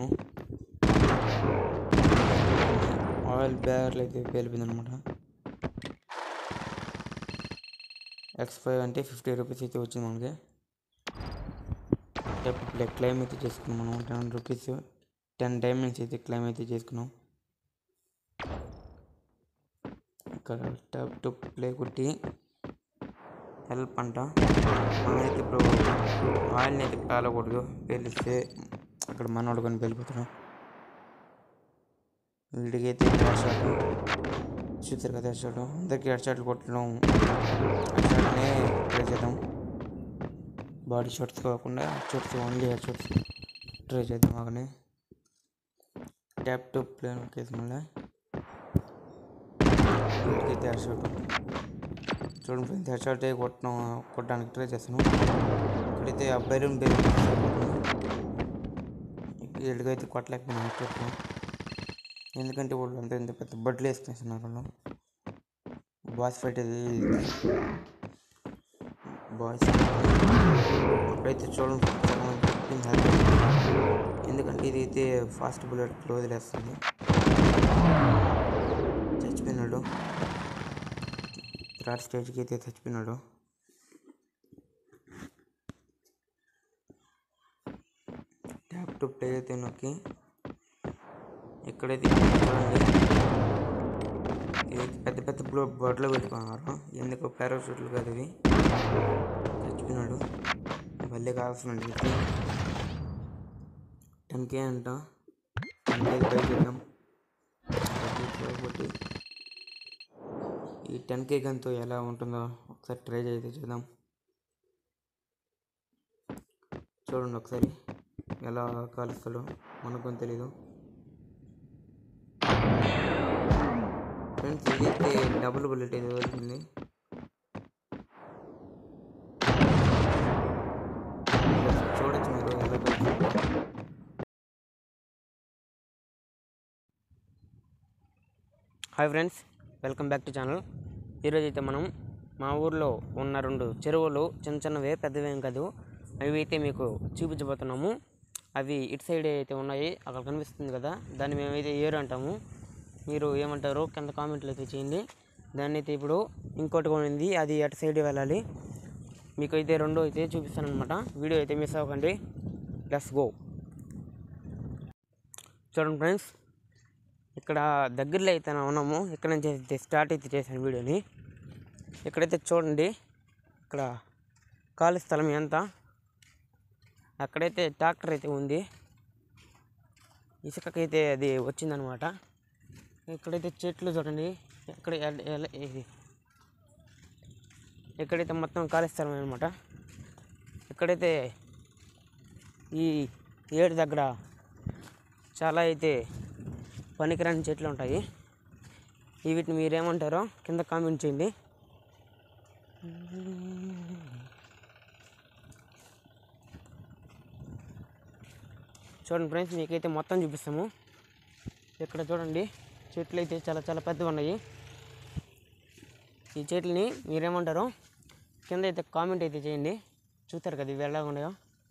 ఆయిల్ బ్యారల్ అయితే పేలిపోయింది అనమాట ఎక్స్ ఫైవ్ అంటే ఫిఫ్టీ రూపీస్ అయితే వచ్చింది మనకి ప్లే క్లైమ్ అయితే చేసుకున్నాం మనం టెన్ రూపీస్ టెన్ డైమండ్స్ అయితే క్లైమ్ అయితే చేసుకున్నాం ఇక్కడ ట్యాప్ టు ప్లే కొట్టి హెల్ప్ అంట మనమైతే ఇప్పుడు ఆయిల్ని అయితే పేలకూడదు పేలిస్తే అక్కడ మనోడు కొని పేలిపోతాడు వీడికైతే హెడ్ షాట్ చూసారు కదా హెడ్ షాట్ అందరికీ హెడ్ షాట్లు కొట్టడం హెడ్ షాట్నే ట్రై చేద్దాం బాడీ షాట్స్ కాకుండా head shots only head shots try చేద్దాం అలానే ట్యాప్ టు ప్లే కేసు మళ్ళీ వీడికైతే హెడ్ షాట్ చూడండి ఫ్రెండ్స్ హెడ్ షాట్ కొట్టడం కొట్టడానికి ట్రై చేస్తాను ఇక్కడైతే ఆ బెలూన్ బెలూన్ వీళ్ళకైతే కొట్టలేకపోయినా కొట్టాను ఎందుకంటే వాళ్ళు అంత ఇంత పెద్ద బట్టలు వేసుకునేస్తున్నారు వాళ్ళు బాస్ ఫైట్ అది బాయ్స్ అప్పుడైతే చూడండి హ్యాపీ ఎందుకంటే ఇది అయితే ఫాస్ట్ బుల్లెట్ వదిలేస్తుంది చచ్చిపోయినాడు థర్డ్ స్టేజ్కి అయితే చచ్చిపోయినాడు ట్యాప్ టు ప్లే అయితే నొక్కి ఇక్కడైతే చూడండి ఇది పెద్ద పెద్ద బ్లో బొడ్లు పెట్టుకున్నారు ఎందుకు పారాషూట్లు కాదు ఇవి చచ్చిపోయినాడు మళ్ళీ కావాల్సిన టెన్ కే అంట టెన్ కే బై చేద్దాం కాబట్టి ఈ టెన్ కే గన్తో ఎలా ఉంటుందో ఒకసారి ట్రై చేసి చూద్దాం చూడండి ఒకసారి ఎలా కాలుస్తాడో మనకు తెలీదు ఫ్రెండ్స్ ఇదైతే డబుల్ బుల్లెట్ ఇది వెళ్తుంది చూడొచ్చు మీరు ఎలా కాలుస్తుందో. Hi friends welcome back to channel ఈరోజు అయితే మనం మా ఊర్లో ఉన్న రెండు చెరువులు చిన్న చిన్నవే పెద్దవేం కాదు అవి అయితే మీకు చూపించబోతున్నాము అవి ఇటు సైడ్ అయితే ఉన్నాయి అక్కడ కనిపిస్తుంది కదా దాన్ని మేమైతే ఏరు అంటాము మీరు ఏమంటారు కింద కామెంట్లు అయితే చేయండి దాన్ని అయితే ఇప్పుడు ఇంకోటి కూడా ఉంది అది అటు సైడ్ వెళ్ళాలి మీకు అయితే రెండు అయితే చూపిస్తాను అనమాట వీడియో అయితే మిస్ అవ్వకండి లెట్స్ గో చూడండి ఫ్రెండ్స్ ఇక్కడ దగ్గరలో అయితే ఉన్నాము ఇక్కడ నుంచి అయితే స్టార్ట్ అయితే చేశాను వీడియోని ఇక్కడైతే చూడండి ఇక్కడ ఖాళీ స్థలం ఎంత అక్కడైతే ట్రాక్టర్ అయితే ఉంది ఇసుకకైతే అది వచ్చిందనమాట ఇక్కడైతే చెట్లు చూడండి ఎక్కడ ఎల్- ఎల్- ఇది ఇక్కడైతే మొత్తం ఖాళీ స్థలం అనమాట ఇక్కడైతే ఈ ఏడు దగ్గర చాలా అయితే పనికిరాని చెట్లు ఉంటాయి ఈ వీటిని మీరేమంటారో కింద కామెంట్ చేయండి చూడండి ఫ్రెండ్స్ మీకైతే మొత్తం చూపిస్తాము ఇక్కడ చూడండి చెట్లు అయితే చాలా చాలా పెద్దవి ఉన్నాయి ఈ చెట్లని మీరేమంటారో కింద అయితే కామెంట్ అయితే చేయండి చూస్తారు కదా ఇవి ఎలా ఉన్నాయో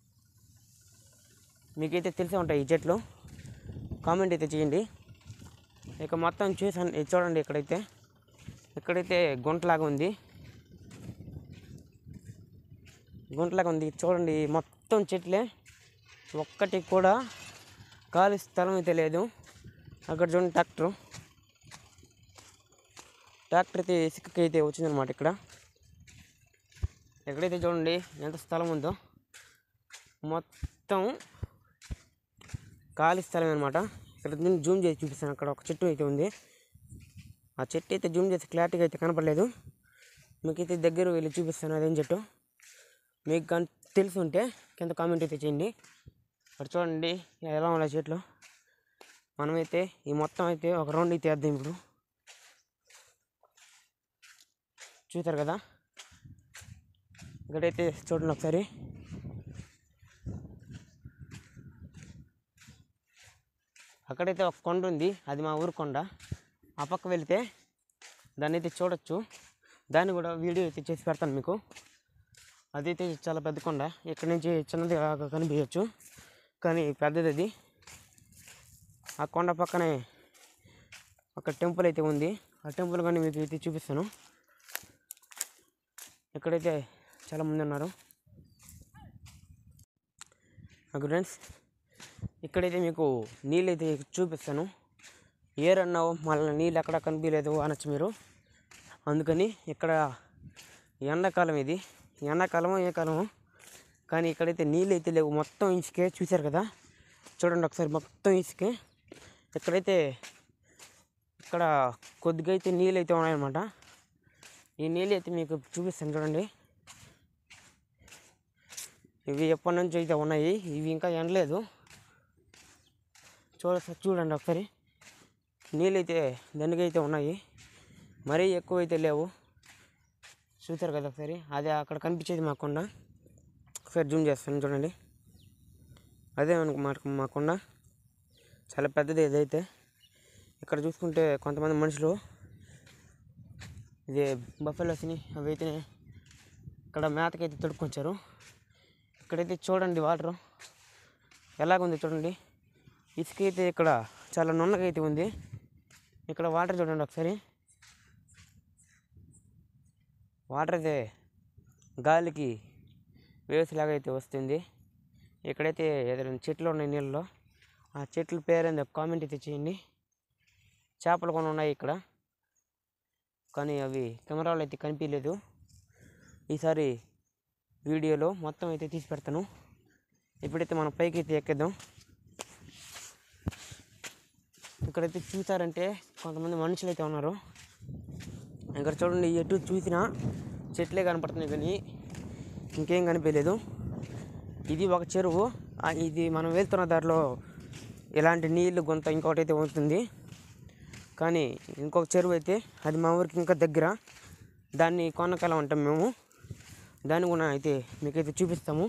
మీకైతే తెలిసే ఉంటాయి ఈ చెట్లు కామెంట్ అయితే చేయండి ఇక మొత్తం చూసాను ఇది చూడండి ఇక్కడైతే ఇక్కడైతే గుంటలాగా ఉంది గుంటలాగా ఉంది చూడండి మొత్తం చెట్లే ఒక్కటి కూడా ఖాళీ స్థలం అయితే లేదు అక్కడ చూడండి ట్రాక్టర్ ట్రాక్టర్ అయితే ఇసుకకి అయితే వచ్చిందనమాట ఇక్కడ ఎక్కడైతే చూడండి ఎంత స్థలం ఉందో మొత్తం ఖాళీ స్థలం అనమాట ఇక్కడ నేను జూమ్ చేసి చూపిస్తాను అక్కడ ఒక చెట్టు అయితే ఉంది ఆ చెట్టు అయితే జూమ్ చేసి క్లారిటీగా అయితే కనపడలేదు మీకైతే దగ్గర వెళ్ళి చూపిస్తాను అదేం చెట్టు మీకు కానీ తెలిసి ఉంటే కింద కామెంట్ అయితే చేయండి అక్కడ చూడండి ఎలా ఉన్నాయి చెట్లు మనమైతే ఈ మొత్తం అయితే ఒక రౌండ్ అయితే వేద్దాం ఇప్పుడు చూస్తారు కదా ఇక్కడైతే చూడండి ఒకసారి అక్కడైతే ఒక కొండ ఉంది అది మా ఊరు కొండ ఆ పక్క వెళితే దాన్ని అయితే చూడొచ్చు దాన్ని కూడా వీడియో అయితే చేసి పెడతాను మీకు అదైతే చాలా పెద్ద కొండ ఇక్కడ నుంచి చిన్నది లాగా కనిపించవచ్చు కానీ పెద్దది అది ఆ కొండ పక్కనే ఒక టెంపుల్ అయితే ఉంది ఆ టెంపుల్ కానీ మీకు అయితే చూపిస్తాను ఇక్కడైతే చాలా మంది ఉన్నారు ఫ్రెండ్స్ ఇక్కడైతే మీకు నీళ్ళు అయితే చూపిస్తాను ఏరన్నావు మళ్ళీ నీళ్ళు ఎక్కడ కనిపించలేదు అనొచ్చు మీరు అందుకని ఇక్కడ ఎండాకాలం ఇది ఎండాకాలమో ఏ కాలమో కానీ ఇక్కడైతే నీళ్ళు అయితే లేవు మొత్తం ఇసుకే చూశారు కదా చూడండి ఒకసారి మొత్తం ఇసుకే ఇక్కడైతే ఇక్కడ కొద్దిగా అయితే నీళ్ళు అయితే ఉన్నాయన్నమాట ఈ నీళ్ళు అయితే మీకు చూపిస్తాను చూడండి ఇవి ఎప్పటి నుంచి అయితే ఉన్నాయి ఇవి ఇంకా ఎండలేదు చూడ చూడండి ఒకసారి నీళ్ళు అయితే దండిగా అయితే ఉన్నాయి మరీ ఎక్కువ అయితే లేవు చూసారు కదా ఒకసారి అదే అక్కడ కనిపించేది మా కొండ ఒకసారి జూమ్ చేస్తాను చూడండి అదే మనకు మా మా కొండ చాలా పెద్దది ఇదైతే ఇక్కడ చూసుకుంటే కొంతమంది మనుషులు ఇది బఫెలోస్ని అవి అయితే ఇక్కడ మేతకైతే తొడుక్కొచ్చారు ఇక్కడైతే చూడండి వాటర్ ఎలాగుంది చూడండి ఇసుక అయితే ఇక్కడ చాలా నున్నగా అయితే ఉంది ఇక్కడ వాటర్ చూడండి ఒకసారి వాటర్ అయితే గాలికి వేవ్స్ లాగా అయితే వస్తుంది ఇక్కడైతే ఏదైనా చెట్లు ఉన్నాయి నీళ్ళలో ఆ చెట్ల పేరు కామెంట్ అయితే చేయండి చేపలు కొన్ని ఉన్నాయి ఇక్కడ కానీ అవి కెమెరాలో అయితే కనిపించలేదు ఈసారి వీడియోలో మొత్తం అయితే తీసి పెడతాను ఇప్పుడైతే మనం పైకి అయితే ఎక్కేద్దాం ఇక్కడైతే చూసారంటే కొంతమంది మనుషులు అయితే ఉన్నారు ఇక్కడ చూడండి ఎటు చూసినా చెట్లే కనపడుతున్నాయి కానీ ఇంకేం కనిపించలేదు ఇది ఒక చెరువు ఆ ఇది మనం వెళ్తున్న దారిలో ఇలాంటి నీళ్ళు గుంత ఇంకొకటి అయితే ఉంటుంది కానీ ఇంకొక చెరువు అయితే అది మా ఊరికి ఇంకా దగ్గర దాన్ని కొనకాలం అంటాం మేము దాన్ని కూడా అయితే మీకైతే చూపిస్తాము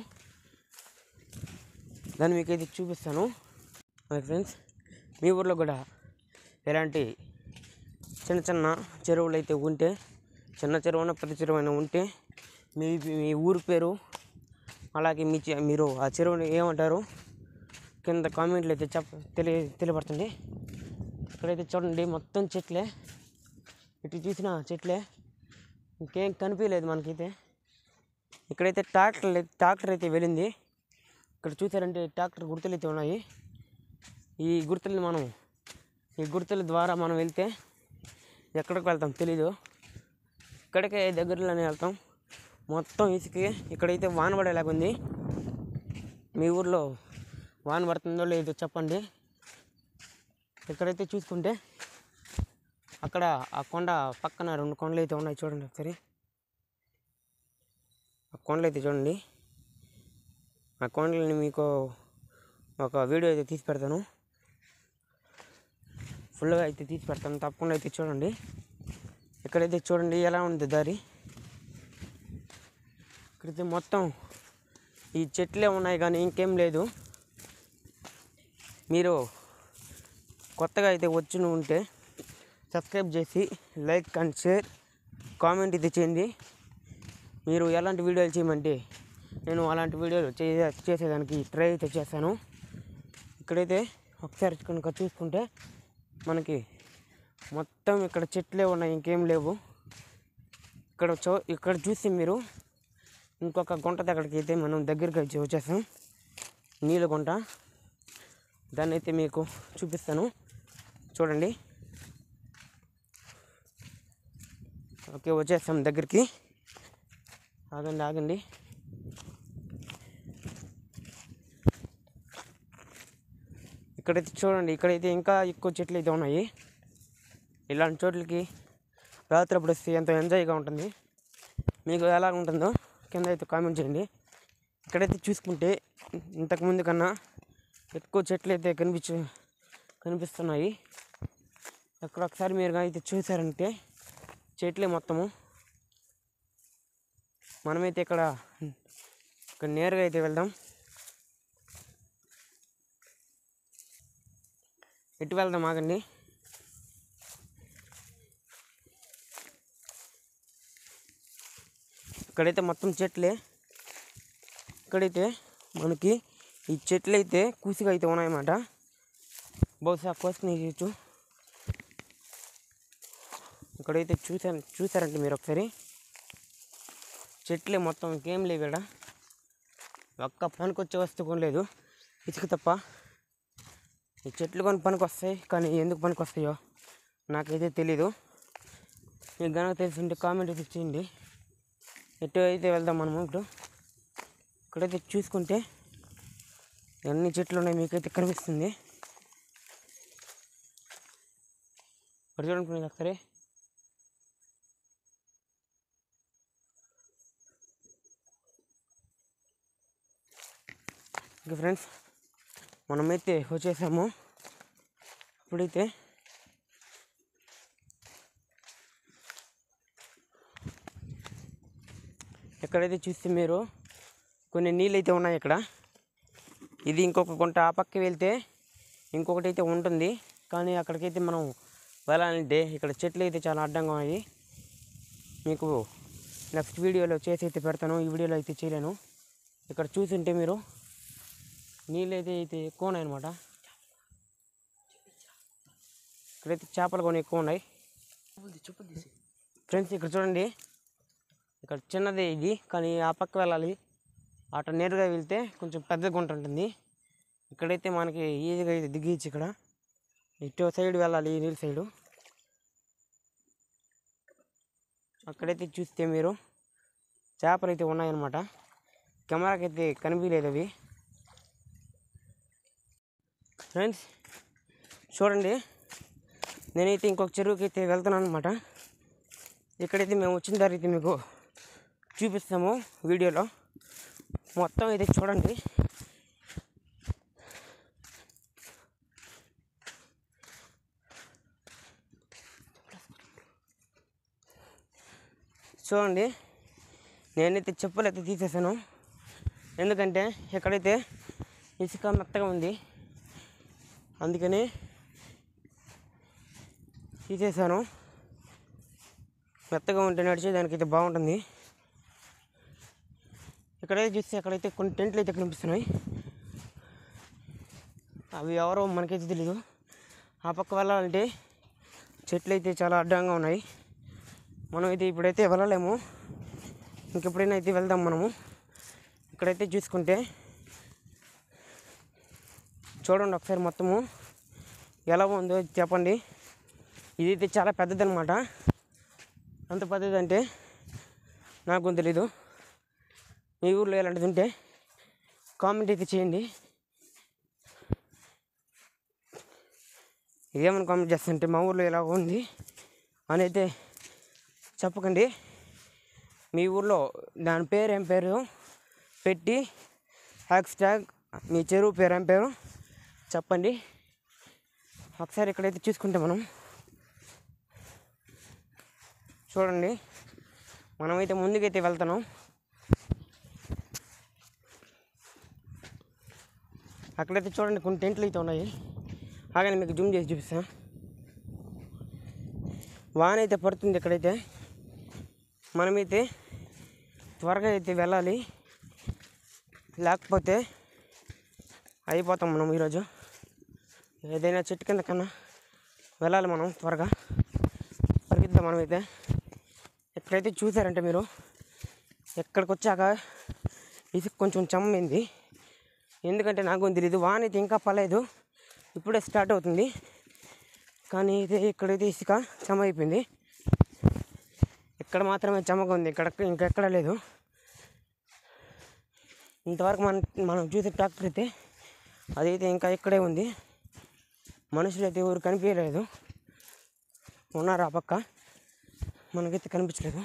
దాన్ని మీకైతే చూపిస్తాను మై ఫ్రెండ్స్ మీ ఊర్లో కూడా ఎలాంటి చిన్న చిన్న చెరువులు అయితే ఉంటే చిన్న చెరువున పెద్ద చెరువు అయినా ఉంటే మీ మీ ఊరి పేరు అలాగే మీ చె- మీరు ఆ చెరువుని ఏమంటారు కింద కామెంట్లు అయితే చెప్ప తెలియ తెలియపడుతుంది ఇక్కడైతే చూడండి మొత్తం చెట్లే ఇటు చూసిన చెట్లే ఇంకేం కనిపించలేదు మనకైతే ఇక్కడైతే ట్రాక్టర్ ట్రాక్టర్ అయితే వెళ్ళింది ఇక్కడ చూసారంటే ట్రాక్టర్ గుర్తులు అయితే ఉన్నాయి ఈ గుర్తుల్ని మనం ఈ గుర్తుల ద్వారా మనం వెళ్తే ఎక్కడికి వెళ్తాం తెలీదు ఇక్కడికే దగ్గరలోనే వెళ్తాం మొత్తం ఇసుక ఇక్కడైతే వాన పడేలాగా ఉంది మీ ఊర్లో వాన పడుతుందో లేదో చెప్పండి ఇక్కడైతే చూసుకుంటే అక్కడ ఆ కొండ పక్కన రెండు కొండలు అయితే ఉన్నాయి చూడండి ఒకసారి ఆ కొండలు అయితే చూడండి ఆ కొండలని మీకు ఒక వీడియో అయితే తీసి పెడతాను ఫుల్గా అయితే తీసి పెడతాను తప్పకుండా అయితే చూడండి ఇక్కడైతే చూడండి ఎలా ఉంది దారి ఇక్కడైతే మొత్తం ఈ చెట్లే ఉన్నాయి కానీ ఇంకేం లేదు మీరు కొత్తగా అయితే వచ్చి ఉంటే సబ్స్క్రైబ్ చేసి లైక్ అండ్ షేర్ కామెంట్ ఇది చేయండి మీరు ఎలాంటి వీడియోలు చేయమంటే నేను అలాంటి వీడియోలు చే చేసేదానికి ట్రై అయితే చేస్తాను ఇక్కడైతే ఒకసారి కనుక చూసుకుంటే మనకి మొత్తం ఇక్కడ చెట్లే ఉన్నాయి ఇంకేం లేవు ఇక్కడ చూ ఇక్కడ చూసి మీరు ఇంకొక గుంట దగ్గరికి అయితే మనం దగ్గరికి వచ్చి వచ్చేస్తాం నీళ్ళ గుంట దాన్ని అయితే మీకు చూపిస్తాను చూడండి ఓకే వచ్చేస్తాం దగ్గరికి ఆగండి ఆగండి ఇక్కడైతే చూడండి ఇక్కడైతే ఇంకా ఎక్కువ చెట్లు అయితే ఉన్నాయి ఇలాంటి చోట్లకి రాత్రప్పుడు వస్తే ఎంతో ఎంజాయ్గా ఉంటుంది మీకు ఎలా ఉంటుందో కింద అయితే కామెంట్ చేయండి ఇక్కడైతే చూసుకుంటే ఇంతకుముందు కన్నా ఎక్కువ చెట్లు అయితే కనిపించ కనిపిస్తున్నాయి అక్కడ ఒకసారి మీరు అయితే చూసారంటే చెట్లే మొత్తము మనమైతే ఇక్కడ ఇక్కడ నేరుగా అయితే వెళ్దాం ఎటు వెళ్దాం ఆగండి ఇక్కడైతే మొత్తం చెట్లే ఇక్కడైతే మనకి ఈ చెట్లు అయితే కూసిగా అయితే ఉన్నాయన్నమాట బహుశా కోసుకుని చేయొచ్చు ఇక్కడైతే చూసాను చూసారంటే మీరు ఒకసారి చెట్లే మొత్తం ఇంకేం లేవు ఇక్కడ ఒక్క పనికొచ్చే వస్తువు కూడా లేదు ఇసుక తప్ప ఈ చెట్లు కొన్ని పనికి వస్తాయి కానీ ఎందుకు పనికి వస్తాయో నాకైతే తెలీదు మీకు కనుక తెలిసింటే కామెంట్ అయితే చేయండి ఎటు అయితే వెళ్దాం మనము ఇప్పుడు ఇక్కడైతే చూసుకుంటే ఎన్ని చెట్లు ఉన్నాయి మీకైతే కనిపిస్తుంది ఇక్కడ చూడండి మీరు ఒకసారి ఓకే ఫ్రెండ్స్ మనమైతే వచ్చేసాము ఇప్పుడైతే ఎక్కడైతే చూస్తే మీరు కొన్ని నీళ్ళు అయితే ఉన్నాయి ఇక్కడ ఇది ఇంకొక గుంట ఆ పక్క వెళ్తే ఇంకొకటి అయితే ఉంటుంది కానీ అక్కడికైతే మనం వెళ్ళాలంటే ఇక్కడ చెట్లు అయితే చాలా అడ్డంగా ఉన్నాయి మీకు నెక్స్ట్ వీడియోలో చేసి అయితే పెడతాను ఈ వీడియోలో అయితే చేయలేను ఇక్కడ చూసుంటే మీరు నీళ్ళు అయితే అయితే ఎక్కువ ఉన్నాయన్నమాట ఇక్కడైతే చేపలు కొన్ని ఎక్కువ ఉన్నాయి ఫ్రెండ్స్ ఇక్కడ చూడండి ఇక్కడ చిన్నదే ఇది కానీ ఆ పక్క వెళ్ళాలి అటు నేరుగా వెళ్తే కొంచెం పెద్ద గుంట ఉంటుంది ఇక్కడైతే మనకి ఈజీగా అయితే దిగేయచ్చు ఇక్కడ ఇటు సైడ్ వెళ్ళాలి ఈ నీళ్ళ సైడు అక్కడైతే చూస్తే మీరు చేపలు అయితే ఉన్నాయన్నమాట కెమెరాకి అయితే కనిపించలేదు అవి ఫ్రెండ్స్ చూడండి నేనైతే ఇంకొక చెరువుకి అయితే వెళ్తున్నాను అనమాట ఇక్కడైతే మేము వచ్చిన దారి అయితే మీకు చూపిస్తాము వీడియోలో మొత్తం అయితే చూడండి చూడండి నేనైతే చెప్పులు అయితే తీసేసాను ఎందుకంటే ఎక్కడైతే ఇసుక మెత్తగా ఉంది అందుకని తీసేసాను మెత్తగా ఉంటే నడిచేదానికి అయితే బాగుంటుంది ఇక్కడైతే చూస్తే అక్కడైతే కొన్ని టెంట్లు అయితే కనిపిస్తున్నాయి అవి ఎవరో మనకైతే తెలీదు ఆ పక్క వెళ్ళాలంటే చెట్లు అయితే చాలా అడ్డంగా ఉన్నాయి మనం అయితే ఇప్పుడైతే వెళ్ళలేము ఇంకెప్పుడైనా అయితే వెళ్దాం మనము ఇక్కడైతే చూసుకుంటే చూడండి ఒకసారి మొత్తము ఎలా ఉందో చెప్పండి ఇదైతే చాలా పెద్దదన్నమాట అంత పెద్దది అంటే నాకు తెలీదు మీ ఊర్లో ఎలాంటిది ఉంటే కామెంట్ అయితే చేయండి ఏమని కామెంట్ చేస్తుంటే మా ఊర్లో ఎలా ఉంది అని అయితే చెప్పకండి మీ ఊర్లో దాని పేరు ఏం పేరు పెట్టి హ్యాష్ ట్యాగ్ మీ చెరువు పేరు ఏం పేరు చెప్పండి ఒకసారి ఇక్కడైతే చూసుకుంటే మనం చూడండి మనమైతే ముందుకైతే వెళ్తున్నాం అక్కడైతే చూడండి కొన్ని టెంట్లు అయితే ఉన్నాయి అలాగే మీకు జూమ్ చేసి చూపిస్తాను వాన అయితే పడుతుంది ఇక్కడైతే మనమైతే త్వరగా అయితే వెళ్ళాలి లేకపోతే అయిపోతాం మనం ఈరోజు ఏదైనా చెట్టు కింద కన్నా వెళ్ళాలి మనం త్వరగా పరిగెత్తాం మనమైతే ఎక్కడైతే చూసారంటే మీరు ఎక్కడికి వచ్చాక ఇసుక కొంచెం చమ్మింది ఎందుకంటే నాకు తెలియదు వాన అయితే ఇంకా పర్లేదు ఇప్పుడే స్టార్ట్ అవుతుంది కానీ ఇది ఇక్కడైతే ఇసుక చెమ అయిపోయింది ఇక్కడ మాత్రమే చెమగా ఉంది ఇక్కడ ఇంకెక్కడ లేదు ఇంతవరకు మనం మనం చూసే ట్రాక్టర్ అయితే అదైతే ఇంకా ఇక్కడే ఉంది మనుషులు అయితే ఎవరు కనిపించలేదు ఉన్నారు ఆ పక్క మనకైతే కనిపించలేదు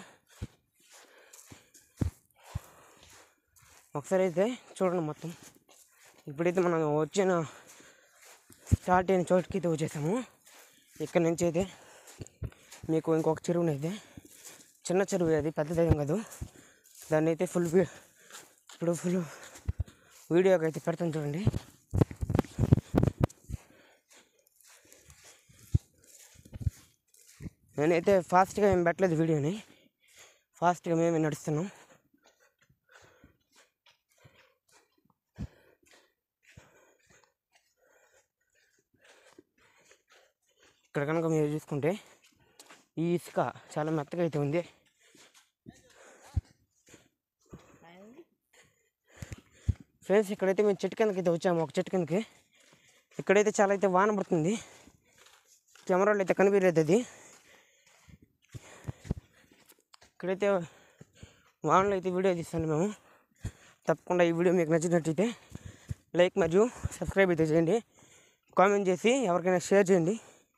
ఒకసారి అయితే చూడండి మొత్తం ఇప్పుడైతే మనం వచ్చిన స్టార్ట్ అయిన చోటుకి అయితే వచ్చేసాము ఇక్కడ నుంచి అయితే మీకు ఇంకొక చెరువుని అయితే చిన్న చెరువు అది పెద్దదేం కాదు దాన్ని అయితే ఫుల్ ఇప్పుడు ఫుల్ వీడియోకి అయితే పెడతాను చూడండి నేనైతే ఫాస్ట్గా ఏం పెట్టలేదు వీడియోని ఫాస్ట్గా మేమే నడుస్తున్నాం ఇక్కడ కనుక మీరు చూసుకుంటే ఈ ఇసుక చాలా మెత్తగా అయితే ఉంది ఫ్రెండ్స్ ఇక్కడైతే మేము చెట్టు కిందకి అయితే వచ్చాము ఒక చెట్టు కిందకి ఇక్కడైతే చాలా అయితే వాన పడుతుంది కెమెరాలో అయితే కనిపించలేదు అది ఇక్కడైతే వానలో అయితే వీడియో తీస్తాను మేము తప్పకుండా ఈ వీడియో మీకు నచ్చినట్టయితే లైక్ మరియు సబ్స్క్రైబ్ అయితే చేయండి కామెంట్ చేసి ఎవరికైనా షేర్ చేయండి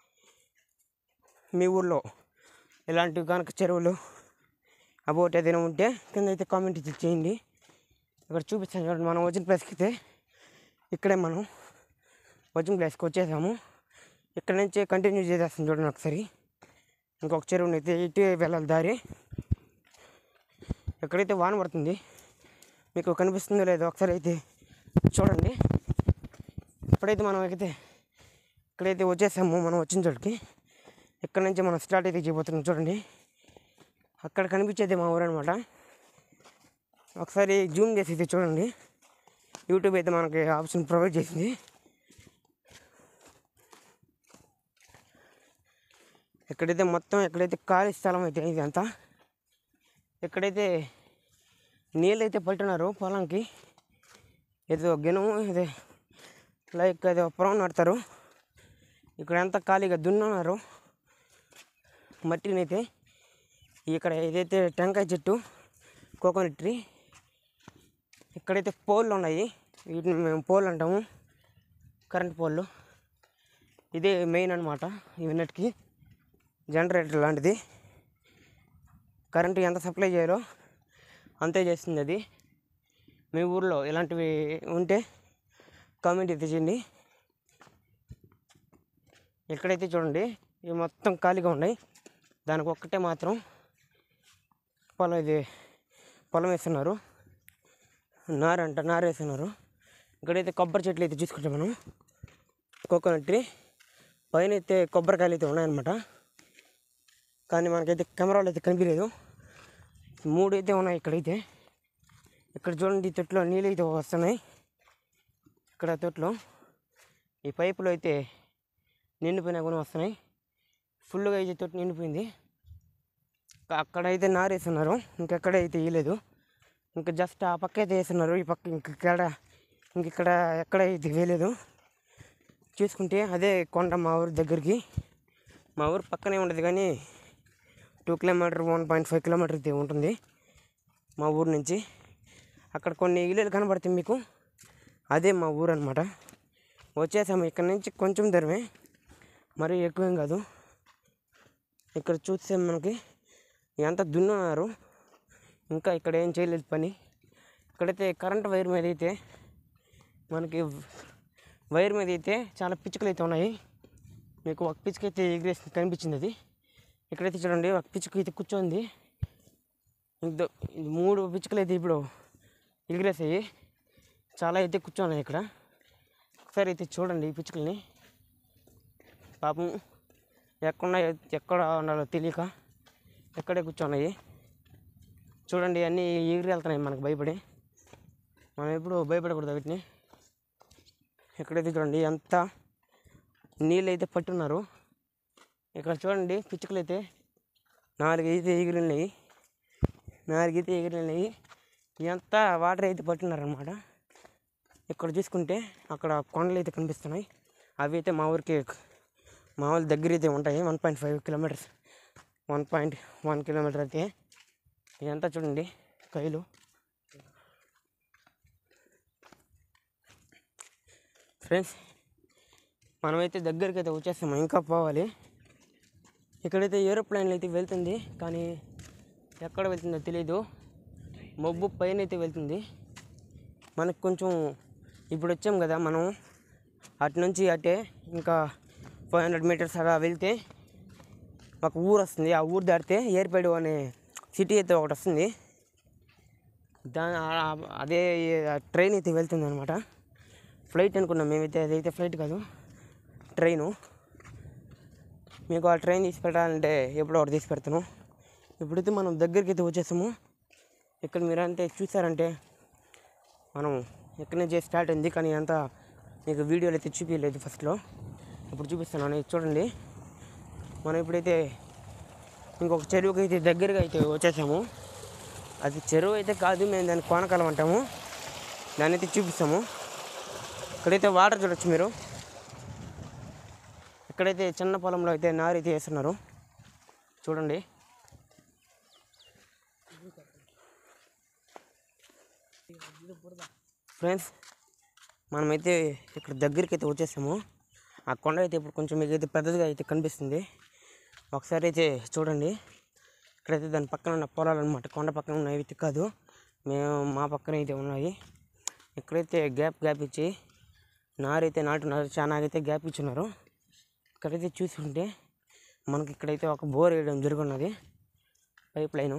మీ ఊర్లో ఇలాంటివి కనుక చెరువులు అబౌట్ ఏదైనా ఉంటే కింద అయితే కామెంట్ ఇచ్చి చేయండి ఇక్కడ చూపిస్తాను చూడండి మనం వచ్చిన ప్లేస్కి అయితే ఇక్కడే మనం వచ్చిన ప్లేస్కి వచ్చేసాము ఇక్కడ నుంచి కంటిన్యూ చేసేస్తాం చూడండి ఒకసారి ఇంకొక చెరువుని అయితే ఇటు వెళ్ళాలి దారి ఎక్కడైతే వాన పడుతుంది మీకు కనిపిస్తుందో లేదో ఒకసారి అయితే చూడండి ఇప్పుడైతే మనం అయితే ఇక్కడైతే వచ్చేసాము మనం వచ్చిన చోటుకి ఇక్కడ నుంచి మనం స్టార్ట్ అయితే చేయబోతున్నాం చూడండి అక్కడ కనిపించేది మా ఊరు అనమాట ఒకసారి జూమ్ చేసి అయితే చూడండి యూట్యూబ్ అయితే మనకి ఆప్షన్ ప్రొవైడ్ చేసింది ఎక్కడైతే మొత్తం ఎక్కడైతే ఖాళీ స్థలం అయితే ఇదంతా ఎక్కడైతే నీళ్ళు అయితే పట్టున్నారు పొలంకి ఏదో గినము ఇదే లైక్ ఏదో పొలం నడతారు ఇక్కడ అంతా ఖాళీగా దున్నున్నారు మట్టిని అయితే ఇక్కడ ఏదైతే టెంకాయ చెట్టు కోకోనట్ ట్రీ ఇక్కడైతే పోల్లు ఉన్నాయి వీటిని మేము పోల్ అంటాము కరెంట్ పోల్లు ఇదే మెయిన్ అనమాట ఇవన్నిటికి జనరేటర్ లాంటిది కరెంటు ఎంత సప్లై చేయాలో అంతే చేస్తుంది అది మీ ఊర్లో ఇలాంటివి ఉంటే కామెంట్ అయితే చేయండి ఎక్కడైతే చూడండి ఇవి మొత్తం ఖాళీగా ఉన్నాయి దానికి ఒక్కటే మాత్రం పొలం ఇది పొలం వేస్తున్నారు నార అంట నార వేస్తున్నారు ఇక్కడైతే కొబ్బరి చెట్లు అయితే చూసుకుంటాం మనం కోకోనట్ ట్రీ పైన అయితే కొబ్బరికాయలు అయితే ఉన్నాయన్నమాట కానీ మనకైతే కెమెరాలో అయితే కనిపించలేదు మూడు అయితే ఉన్నాయి ఇక్కడైతే ఇక్కడ చూడండి ఈ తొట్టులో నీళ్ళు అయితే వస్తున్నాయి ఇక్కడ తొట్లో ఈ పైపులో అయితే నిండిపోయినా కూడా వస్తున్నాయి ఫుల్గా అయితే తొట్టి నిండిపోయింది ఇంకా అక్కడైతే నారేస్తున్నారు ఇంకెక్కడ అయితే వేయలేదు ఇంకా జస్ట్ ఆ పక్క అయితే వేస్తున్నారు ఈ పక్క ఇంకెక్కడ ఇంకెక్కడ ఎక్కడ అయితే వేయలేదు చూసుకుంటే అదే కొండ మా ఊరి దగ్గరికి మా ఊరు పక్కనే ఉండదు కానీ two kilometre one point five kilometre అయితే ఉంటుంది మా ఊరు నుంచి అక్కడ కొన్ని ఇల్లులు కనబడతాయి మీకు అదే మా ఊరు అనమాట వచ్చేసాము ఇక్కడ నుంచి కొంచెం దూరమే మరీ ఎక్కువేం కాదు ఇక్కడ చూస్తే మనకి ఎంత దున్నున్నారు ఇంకా ఇక్కడ ఏం చేయలేదు పని ఇక్కడైతే కరెంట్ వైర్ మీద అయితే మనకి వైర్ మీద అయితే చాలా పిచ్చుకలు అయితే ఉన్నాయి మీకు ఒక పిచ్చుక అయితే ఎగిరేసి కనిపించింది అది ఇక్కడైతే చూడండి ఒక పిచ్చుక అయితే కూర్చోంది ఇంకో ఇది మూడు పిచ్చుకలు అయితే ఇప్పుడు ఎగిరేసాయి చాలా అయితే కూర్చోన్నాయి ఇక్కడ ఒకసారి అయితే చూడండి ఈ పిచ్చుకల్ని పాపం ఎక్కడ ఎక్కడ ఉండాలో తెలియక ఎక్కడే కూర్చున్నాయి చూడండి అన్నీ ఎగిరి వెళ్తున్నాయి మనకు భయపడి మనం ఎప్పుడు భయపడకూడదు వీటిని ఎక్కడైతే చూడండి ఎంత నీళ్ళు అయితే పట్టున్నారు ఇక్కడ చూడండి పిచ్చుకలు అయితే నాలుగు అయితే ఎగిరినాయి నాలుగు అయితే ఎగిరినాయి ఎంత వాటర్ అయితే పట్టున్నారనమాట ఇక్కడ చూసుకుంటే అక్కడ కొండలు అయితే కనిపిస్తున్నాయి అవి అయితే మా ఊరికి మా ఊరి దగ్గర అయితే ఉంటాయి one point five kilometres one point one kilometre అయితే ఇదంతా చూడండి కైలు ఫ్రెండ్స్ మనమైతే దగ్గరికి అయితే వచ్చేస్తాము ఇంకా పోవాలి ఇక్కడైతే ఏరోప్లేన్లు అయితే వెళ్తుంది కానీ ఎక్కడ వెళ్తుందో తెలియదు మబ్బు పైన అయితే వెళ్తుంది మనకు కొంచెం ఇప్పుడు వచ్చాం కదా మనం అటు నుంచి అటే ఇంకా ఫైవ్ హండ్రెడ్ మీటర్స్ అలా వెళ్తే ఒక ఊరు వస్తుంది ఆ ఊరు దాటితే ఏర్పేడు అనే సిటీ అయితే ఒకటి వస్తుంది దాని ఆ- అదే ట్రైన్ అయితే వెళ్తుంది అనమాట ఫ్లైట్ అనుకున్నాం మేమైతే అదైతే ఫ్లైట్ కాదు ట్రైను మీకు ఆ ట్రైన్ తీసి పెట్టాలంటే ఎప్పుడో ఒకటి తీసి పెడతాను ఇప్పుడైతే మనం దగ్గరికి అయితే వచ్చేసాము ఇక్కడ మీరంటే చూసారంటే మనం ఎక్కడి నుంచి స్టార్ట్ అయింది కానీ అంతా మీకు వీడియోలు అయితే చూపించలేదు ఫస్ట్లో ఇప్పుడు చూపిస్తున్నాను ఇది చూడండి మనం ఇప్పుడైతే ఇంకొక చెరువుకి అయితే దగ్గరగా అయితే వచ్చేసాము అది చెరువు అయితే కాదు మేము దాన్ని కోనకాలం అంటాము దాన్ని అయితే చూపిస్తాము ఇక్కడైతే వాటర్ చూడొచ్చు మీరు ఇక్కడైతే చిన్న పొలంలో అయితే నారు అయితే వేస్తున్నారు చూడండి ఫ్రెండ్స్ మనమైతే ఇక్కడ దగ్గరికి అయితే వచ్చేసాము ఆ కొండ అయితే ఇప్పుడు కొంచెం మీకు అయితే పెద్దదిగా అయితే కనిపిస్తుంది ఒకసారి అయితే చూడండి ఇక్కడైతే దాని పక్కన ఉన్న పొలాలు అనమాట కొండ పక్కన ఉన్నవి అయితే కాదు మేము మా పక్కన అయితే ఉన్నాయి ఇక్కడైతే గ్యాప్ గ్యాప్ ఇచ్చి నారైతే నాటున్నారు చాలా అయితే గ్యాప్ ఇచ్చున్నారు ఇక్కడైతే చూసుకుంటే మనకి ఇక్కడైతే ఒక బోర్ వేయడం జరుగున్నది పైప్ లైను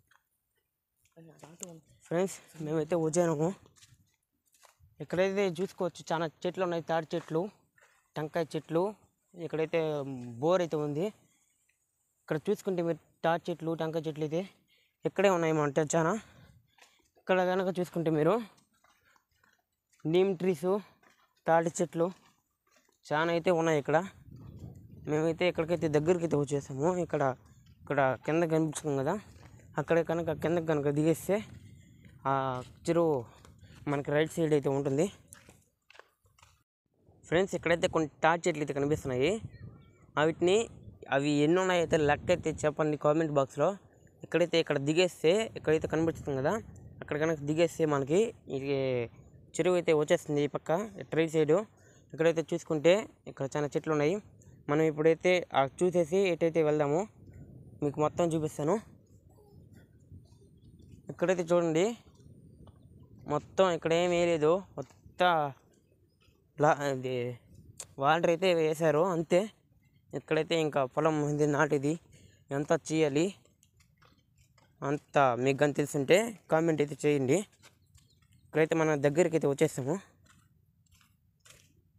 ఫ్రెండ్స్ మేమైతే వచ్చాము ఇక్కడైతే చూసుకోవచ్చు చాలా చెట్లు ఉన్నాయి తాటి చెట్లు టెంకాయ చెట్లు ఇక్కడైతే బోర్ అయితే ఉంది ఇక్కడ చూసుకుంటే మీరు తాటి చెట్లు టెంకాయ చెట్లు అయితే ఇక్కడే ఉన్నాయి మన చాలా ఇక్కడ కనుక చూసుకుంటే మీరు నీమ్ ట్రీసు తాటి చెట్లు చాలా అయితే ఉన్నాయి ఇక్కడ మేమైతే ఇక్కడికైతే దగ్గరికి అయితే వచ్చేసాము ఇక్కడ ఇక్కడ కింద కనిపిస్తుంది కదా అక్కడ కనుక కింద కనుక దిగేస్తే ఆ చెరువు మనకి రైట్ సైడ్ అయితే ఉంటుంది ఫ్రెండ్స్ ఇక్కడైతే కొన్ని తాటి చెట్లు అయితే కనిపిస్తున్నాయి వీటిని అవి ఎన్ని ఉన్నాయో అయితే లెక్క అయితే చెప్పండి కామెంట్ బాక్స్లో ఇక్కడైతే ఇక్కడ దిగేస్తే ఇక్కడైతే కనిపిస్తుంది కదా అక్కడ కనుక దిగేస్తే మనకి ఇది చెరువు అయితే వచ్చేస్తుంది ఈ పక్క ట్రై సైడు ఇక్కడైతే చూసుకుంటే ఇక్కడ చాలా చెట్లు ఉన్నాయి మనం ఇప్పుడైతే ఆ చూసేసి ఎటైతే వెళ్దాము మీకు మొత్తం చూపిస్తాను ఇక్కడైతే చూడండి మొత్తం ఇక్కడ ఏం వేయలేదు మొత్తం లా ఇది వాటర్ అయితే వేశారు అంతే ఇక్కడైతే ఇంకా పొలం ఇది నాటిది ఎంత చేయాలి అంత మీకు కానీ తెలుసుంటే కామెంట్ అయితే చేయండి ఇక్కడైతే మన దగ్గరికి అయితే వచ్చేస్తాము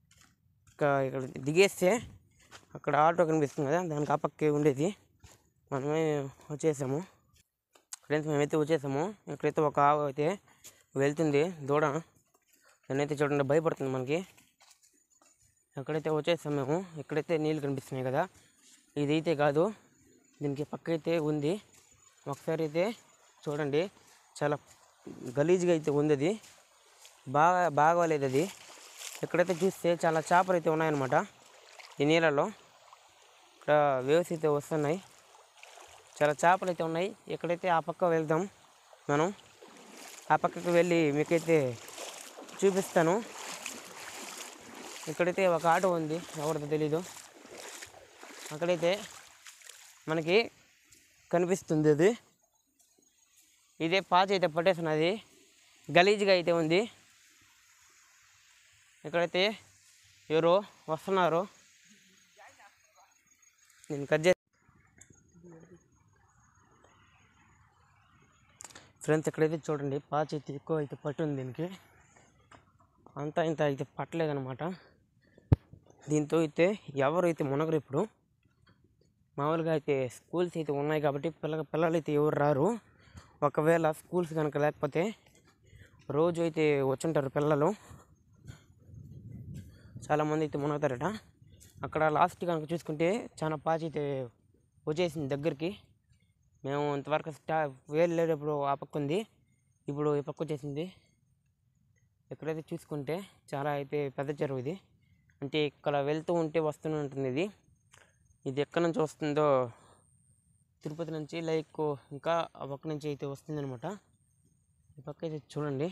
ఇంకా ఇక్కడ దిగేస్తే అక్కడ ఆటో కనిపిస్తుంది కదా దానికి ఆ పక్కే ఉండేది మనమే వచ్చేసాము ఫ్రెండ్స్ మేమైతే వచ్చేసాము ఇక్కడైతే ఒక ఆవు అయితే వెళ్తుంది దూడ దాన్నైతే చూడండి భయపడుతుంది మనకి ఎక్కడైతే వచ్చేసాం మేము ఎక్కడైతే నీళ్ళు కనిపిస్తున్నాయి కదా ఇదైతే కాదు దీనికి పక్క అయితే ఉంది ఒకసారి అయితే చూడండి చాలా గలీజ్గా అయితే ఉంది అది బాగా బాగోలేదు అది ఎక్కడైతే చూస్తే చాలా చేపలు అయితే ఉన్నాయన్నమాట ఈ నీళ్ళలో ఇక్కడ వేవ్స్ అయితే వస్తున్నాయి చాలా చేపలు అయితే ఉన్నాయి ఎక్కడైతే ఆ పక్క వెళ్దాం మనం ఆ పక్కకి వెళ్ళి మీకైతే చూపిస్తాను ఇక్కడైతే ఒక ఆటో ఉంది ఎవరిదో తెలీదు అక్కడైతే మనకి కనిపిస్తుంది అది ఇదే పాచి అయితే పట్టేస్తున్నది గలీజ్గా అయితే ఉంది ఇక్కడైతే ఎవరో వస్తున్నారు నేను కట్ చే ఫ్రెండ్స్ ఇక్కడైతే చూడండి పాచి అయితే ఎక్కువ అయితే పట్టుంది దీనికి అంతా ఇంత అయితే పట్టలేదన్నమాట దీంతో అయితే ఎవరు అయితే మునగరు ఇప్పుడు మామూలుగా అయితే స్కూల్స్ అయితే ఉన్నాయి కాబట్టి పిల్ల పిల్లలు అయితే ఎవరు రారు ఒకవేళ స్కూల్స్ కనుక లేకపోతే రోజు అయితే వచ్చుంటారు పిల్లలు చాలామంది అయితే మునగుతారట అక్కడ లాస్ట్ కనుక చూసుకుంటే చాలా పాచి అయితే వచ్చేసింది దగ్గరికి మేము ఇంతవరకు స్టా వెళ్ళేటప్పుడు ఆ పక్క ఉంది ఇప్పుడు ఈ పక్క వచ్చేసింది ఎక్కడైతే చూసుకుంటే చాలా అయితే పెద్ద చెరువు ఇది అంటే ఇక్కడ వెళ్తూ ఉంటే వస్తూనే ఉంటుంది ఇది ఇది ఎక్కడి నుంచి వస్తుందో తిరుపతి నుంచి లైక్ ఇంకా ఆ పక్క నుంచి అయితే వస్తుందన్నమాట ఈ పక్క అయితే చూడండి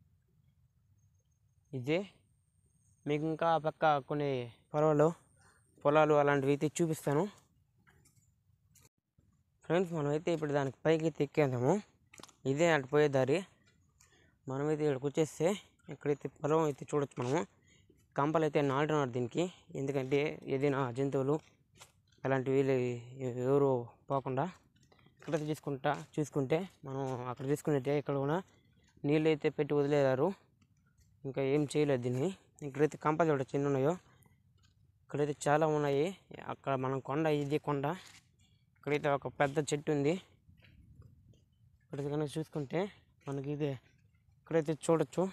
ఇదే మీకు ఇంకా ఆ పక్క కొన్ని పొలాలు పొలాలు అలాంటివి అయితే చూపిస్తాను ఫ్రెండ్స్ మనమైతే ఇప్పుడు దానికి పైకి అయితే ఎక్కేద్దాము ఇదే అటు పోయే దారి మనమైతే ఇక్కడికి వచ్చేస్తే ఇక్కడైతే పొలం అయితే చూడొచ్చు మనము కంపలు అయితే నాటున్నారు దీనికి ఎందుకంటే ఏదైనా జంతువులు అలాంటివి లే- ఎవరు పోకుండా ఇక్కడైతే చూసుకుంటా చూసుకుంటే మనం అక్కడ చూసుకుంటే ఇక్కడ కూడా నీళ్ళు అయితే పెట్టి వదిలేరు ఇంకా ఏం చేయలేదు దీన్ని ఇక్కడైతే కంపలు చూడొచ్చు ఎన్ని ఉన్నాయో ఇక్కడైతే చాలా ఉన్నాయి అక్కడ మనం కొండ ఇది కొండ ఇక్కడైతే ఒక పెద్ద చెట్టు ఉంది ఇక్కడ కనుక చూసుకుంటే మనకి ఇది ఇక్కడైతే చూడొచ్చు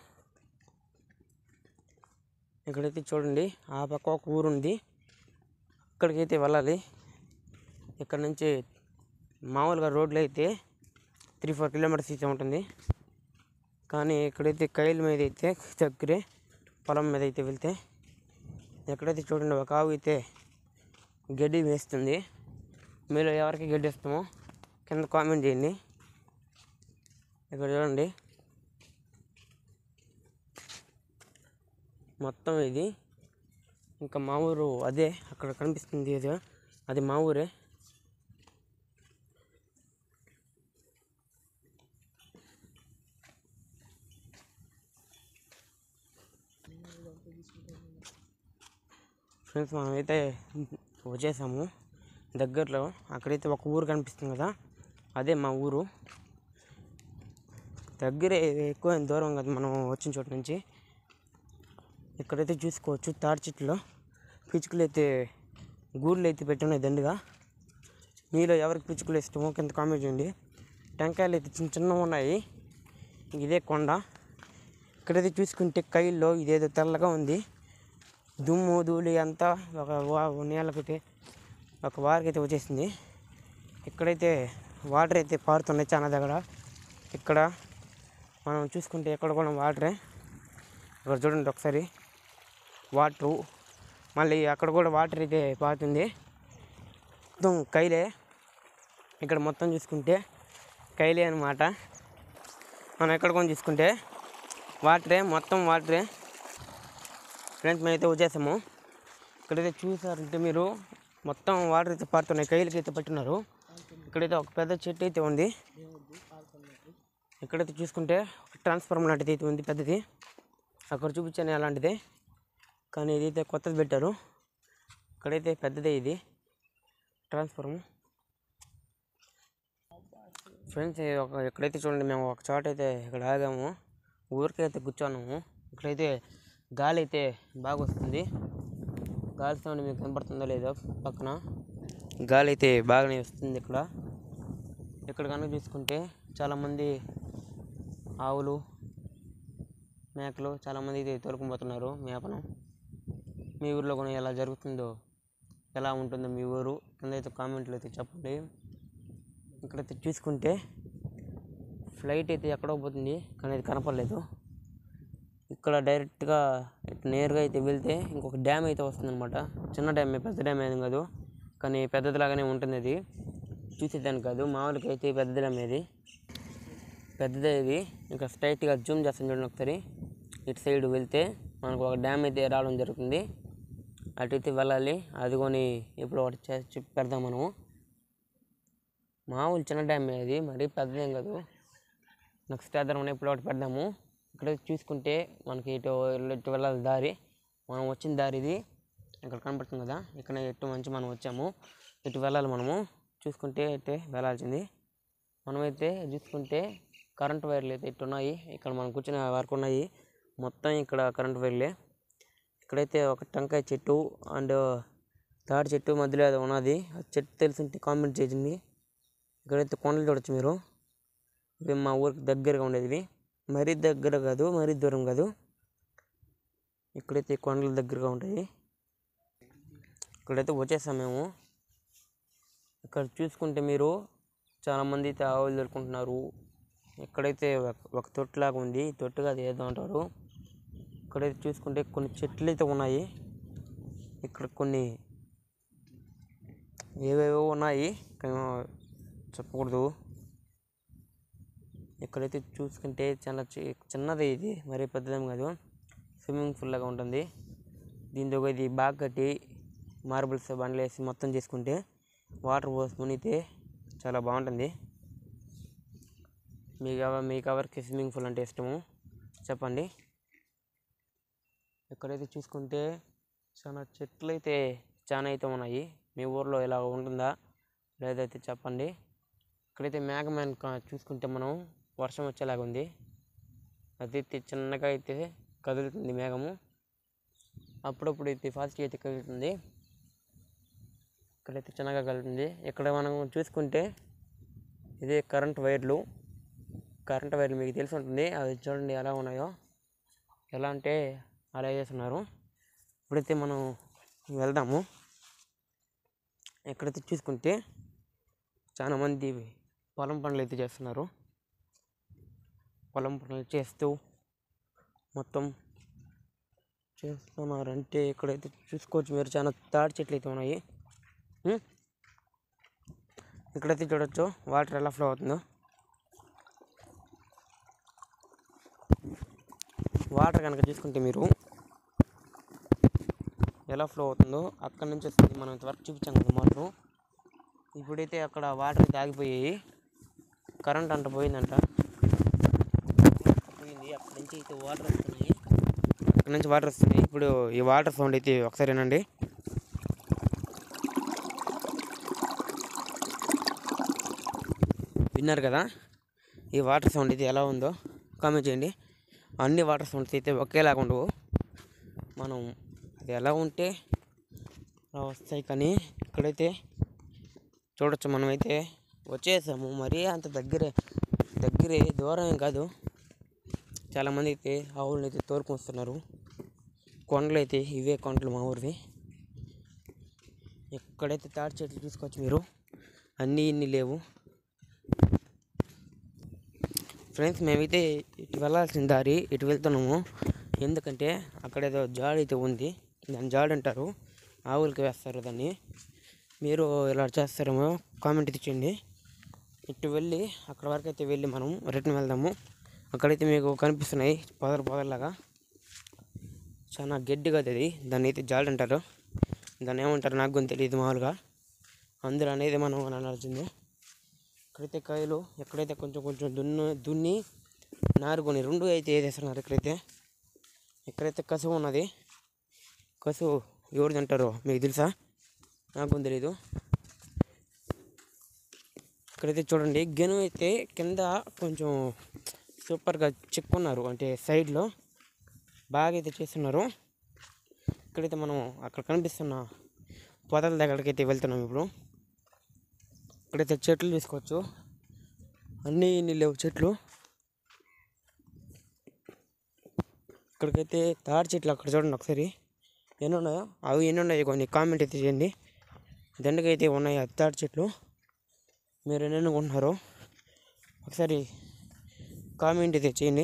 ఇక్కడైతే చూడండి ఆ పక్క ఒక ఊరు ఉంది అక్కడికైతే వెళ్ళాలి ఇక్కడ నుంచి మామూలుగా రోడ్లు అయితే త్రీ ఫోర్ కిలోమీటర్స్ అయితే ఉంటుంది కానీ ఇక్కడైతే కైలు మీద అయితే దగ్గరే పొలం మీద అయితే వెళ్తే ఎక్కడైతే చూడండి ఒక ఆవు అయితే గడ్డి వేస్తుంది మీరు ఎవరికి గడ్డి ఇస్తామో కింద కామెంట్ చేయండి ఇక్కడ చూడండి మొత్తం ఇది ఇంకా మా ఊరు అదే అక్కడ కనిపిస్తుంది ఇది అది మా ఊరే ఫ్రెండ్స్ మనమైతే వచ్చేసాము దగ్గరలో అక్కడైతే ఒక ఊరు కనిపిస్తుంది కదా అదే మా ఊరు దగ్గరే ఎక్కువ ఏం దూరం కదా మనం వచ్చిన చోటు నుంచి ఇక్కడైతే చూసుకోవచ్చు తాడి చెట్లు పిచ్చుకలు అయితే గూళ్ళు అయితే పెట్టున్నాయి దండిగా మీలో ఎవరికి పిచ్చుకలు ఇష్టమో కింద కామెంట్ చేయండి టెంకాయలు అయితే చిన్న చిన్నవి ఉన్నాయి ఇదే కొండ ఇక్కడైతే చూసుకుంటే కైల్లో ఇదేదో తెల్లగా ఉంది దుమ్ము ధూళి అంతా ఒక వా- నీళ్ళకైతే ఒక వారికైతే వచ్చేసింది ఇక్కడైతే వాటర్ అయితే పారుతున్నాయి చాలా దగ్గర ఇక్కడ మనం చూసుకుంటే ఎక్కడ కూడా వాటరే ఇక్కడ చూడండి ఒకసారి వాటరు మళ్ళీ అక్కడ కూడా వాటర్ అయితే పారుతుంది మొత్తం కైలే ఇక్కడ మొత్తం చూసుకుంటే కైలే అనమాట మనం ఎక్కడ కూడా చూసుకుంటే వాటరే మొత్తం వాటరే ఫ్రెండ్స్ మేమైతే వచ్చేసాము ఇక్కడైతే చూసారంటే మీరు మొత్తం వాటర్ అయితే పారుతున్నాయి కైలకి అయితే పట్టున్నారు ఇక్కడైతే ఒక పెద్ద చెట్టు అయితే ఉంది ఇక్కడైతే చూసుకుంటే ఒక ట్రాన్స్ఫార్మర్ లాంటిది అయితే ఉంది పెద్దది అక్కడ చూపించాను అలాంటిదే కానీ ఇదైతే కొత్తది పెట్టారు ఇక్కడైతే పెద్దదే ఇది ట్రాన్స్ఫార్మర్ ఫ్రెండ్స్ ఇది ఒక ఎక్కడైతే చూడండి మేము ఒక చోట అయితే ఇక్కడ ఆగాము ఊరికైతే కూర్చున్నాము ఇక్కడైతే గాలి అయితే బాగా వస్తుంది గాలి సౌండ్ మీకు కనపడుతుందో లేదో పక్కన గాలి అయితే బాగానే వస్తుంది ఇక్కడ ఇక్కడ కనుక చూసుకుంటే చాలామంది ఆవులు మేకలు చాలామంది ఇది తోలుకుపోతున్నారు మేపను మీ ఊర్లో కూడా ఎలా జరుగుతుందో ఎలా ఉంటుందో మీ ఊరు కింద అయితే కామెంట్లు అయితే చెప్పండి ఇక్కడైతే చూసుకుంటే ఫ్లైట్ అయితే ఎక్కడో పోతుంది కానీ అది కనపడలేదు ఇక్కడ డైరెక్ట్గా ఇటు నేరుగా అయితే వెళ్తే ఇంకొక డ్యామ్ అయితే వస్తుందన్నమాట చిన్న డ్యామ్ పెద్ద డ్యామ్ ఏం కాదు కానీ పెద్దదిలాగానే ఉంటుంది అది చూసేదానికి కాదు మామూలుగా అయితే పెద్ద డ్యామ్ ఇది పెద్దదే ఇది ఇంకా స్ట్రైట్గా జూమ్ చేస్తాను చూడండి ఒకసారి ఇటు సైడ్ వెళ్తే మనకు ఒక డ్యామ్ అయితే రావడం జరుగుతుంది అటు అయితే వెళ్ళాలి అది కొని ఇప్పుడు ఒకటి చేసి పెడదాం మనము మామూలు చిన్న డ్యామ్ అది మరీ పెద్దదేం కాదు నెక్స్ట్ ఆధారం ఇప్పుడు ఒకటి పెడదాము ఇక్కడ చూసుకుంటే మనకి ఇటు ఇటు వెళ్ళాలి దారి మనం వచ్చిన దారి ఇది ఇక్కడ కనపడుతుంది కదా ఇక్కడ ఎటు మంచి మనం వచ్చాము ఇటు వెళ్ళాలి మనము చూసుకుంటే ఇటే వెళ్ళాల్సింది మనమైతే చూసుకుంటే కరెంట్ వైర్లు అయితే ఇటు ఉన్నాయి ఇక్కడ మనం కూర్చునే వరకు ఉన్నాయి మొత్తం ఇక్కడ కరెంట్ వైర్లే ఇక్కడైతే ఒక టెంకాయ చెట్టు అండ్ తాడి చెట్టు మధ్యలో ఏదో ఉన్నది ఆ చెట్టు తెలిసింటే కామెంట్ చేయండి ఇక్కడైతే కొండలు చూడొచ్చు మీరు ఇవి మా ఊరికి దగ్గరగా ఉండేది ఇవి మరీ దగ్గర కాదు మరీ దూరం కాదు ఇక్కడైతే కొండల దగ్గరగా ఉంటాయి ఇక్కడైతే వచ్చేసాం మేము ఇక్కడ చూసుకుంటే మీరు చాలామంది అయితే ఆవులు దొరుకుంటున్నారు ఇక్కడైతే ఒక- ఒక తొట్టులాగా ఉంది ఈ తొట్టు కాదు ఏదో అంటారు ఇక్కడైతే చూసుకుంటే కొన్ని చెట్లు అయితే ఉన్నాయి ఇక్కడ కొన్ని ఏవేవో ఉన్నాయి కానీ చెప్పకూడదు ఇక్కడైతే చూసుకుంటే చాలా చి- చిన్నది ఇది మరీ పెద్దదేం కాదు స్విమ్మింగ్ పూల్ లాగా ఉంటుంది దీంతో ఇది బాగా కట్టి మార్బుల్స్ బండ్లు వేసి మొత్తం చేసుకుంటే వాటర్ పోసి మునిగితే చాలా బాగుంటుంది మీకు ఎవ- మీకు ఎవరికి స్విమ్మింగ్ పూల్ అంటే ఇష్టము చెప్పండి ఇక్కడైతే చూసుకుంటే చాలా చెట్లు అయితే చాలా అయితే ఉన్నాయి మీ ఊర్లో ఇలా ఉంటుందా లేదైతే చెప్పండి ఇక్కడైతే మేఘమ్యాన్ కా- చూసుకుంటే మనం వర్షం వచ్చేలాగా ఉంది అది అయితే చిన్నగా అయితే కదులుతుంది మేఘము అప్పుడప్పుడు అయితే ఫాస్ట్గా అయితే కదులుతుంది ఇక్కడైతే చిన్నగా కదులుతుంది ఇక్కడ మనం చూసుకుంటే ఇదే కరెంట్ వైర్లు కరెంట్ వైర్లు మీకు తెలిసి ఉంటుంది అది చూడండి ఎలా ఉన్నాయో ఎలా అంటే అలా చేస్తున్నారు ఇప్పుడైతే మనం వెళ్దాము ఎక్కడైతే చూసుకుంటే చాలా మంది పొలం పనులు అయితే చేస్తున్నారు పొలం పనులు చేస్తూ మొత్తం చేస్తున్నారు అంటే ఇక్కడైతే చూసుకోవచ్చు మీరు చాలా తాడి చెట్లు అయితే ఉన్నాయి ఉం? ఇక్కడైతే చూడొచ్చు వాటర్ ఎలా ఫ్లో అవుతుందో వాటర్ కనుక చూసుకుంటే మీరు ఎలా ఫ్లో అవుతుందో అక్కడ నుంచి వస్తుంది మనం ఇంతవరకు చూపించాం కదా మోటరు ఇప్పుడైతే అక్కడ వాటర్ అయితే ఆగిపోయాయి కరెంట్ అంట పోయిందంట పోయింది అక్కడ నుంచి అయితే వాటర్ వస్తున్నాయి అక్కడ నుంచి వాటర్ వస్తున్నాయి ఇప్పుడు ఈ వాటర్ సౌండ్ అయితే ఒకసారి వినండి విన్నారు కదా ఈ వాటర్ సౌండ్ అయితే ఎలా ఉందో కామెంట్ చేయండి అన్ని వాటర్ సౌండ్స్ అయితే ఒకేలాగా ఉండవు మనం అది ఎలా ఉంటే అలా వస్తాయి కానీ ఇక్కడైతే చూడొచ్చు మనమైతే వచ్చేసాము మరీ అంత దగ్గరే దగ్గరే దూరం ఏం కాదు చాలామంది అయితే ఆవులను అయితే తోలుకొస్తున్నారు కొండలు అయితే ఇవే కొండలు మా ఊరివి ఎక్కడైతే తాటి చెట్లు చూసుకోవచ్చు మీరు అన్నీ ఇన్ని లేవు ఫ్రెండ్స్ మేమైతే ఇటు వెళ్ళాల్సిన దారి ఇటు వెళ్తున్నాము ఎందుకంటే అక్కడ ఏదో జాడ్ అయితే ఉంది దాన్ని జాడ్ అంటారు ఆవులకి వేస్తారు దాన్ని మీరు ఇలా చేస్తారేమో కామెంట్ ఇచ్చేయండి ఇటు వెళ్ళి అక్కడ వరకు అయితే వెళ్ళి మనం రిటర్న్ వెళ్దాము అక్కడైతే మీకు కనిపిస్తున్నాయి పొదలు పొదల్లాగా చాలా గడ్డిగా అది దాన్ని అయితే జాడ్ అంటారు దాన్ని ఏమంటారు నాకు కూడా తెలియదు మామూలుగా అందులో అనేది మనం అనాల్సిందే ఇక్కడైతే కాయలు ఎక్కడైతే కొంచెం కొంచెం దున్ను దున్ని నారుకొని రెండు అయితే వేసేస్తున్నారు ఇక్కడైతే ఇక్కడైతే కసువు ఉన్నది కసువు ఎవరు తింటారో మీకు తెలుసా నాకు కూడా తెలీదు ఇక్కడైతే చూడండి గెను అయితే కింద కొంచెం సూపర్గా చెక్కున్నారు అంటే సైడ్లో బాగా అయితే చేస్తున్నారు ఇక్కడైతే మనం అక్కడ కనిపిస్తున్న పొదల దగ్గరికి అయితే వెళ్తున్నాం ఇప్పుడు ఇక్కడైతే చెట్లు తీసుకోవచ్చు అన్నీ ఇన్ని లేవు చెట్లు ఇక్కడికైతే తాడి చెట్లు అక్కడ చూడండి ఒకసారి ఎన్ని ఉన్నాయో అవి ఎన్ని ఉన్నాయో కొన్ని కామెంట్ అయితే చేయండి దండగా అయితే ఉన్నాయి ఆ తాడి చెట్లు మీరు ఎన్ని అనుకుంటున్నారో ఒకసారి కామెంట్ అయితే చేయండి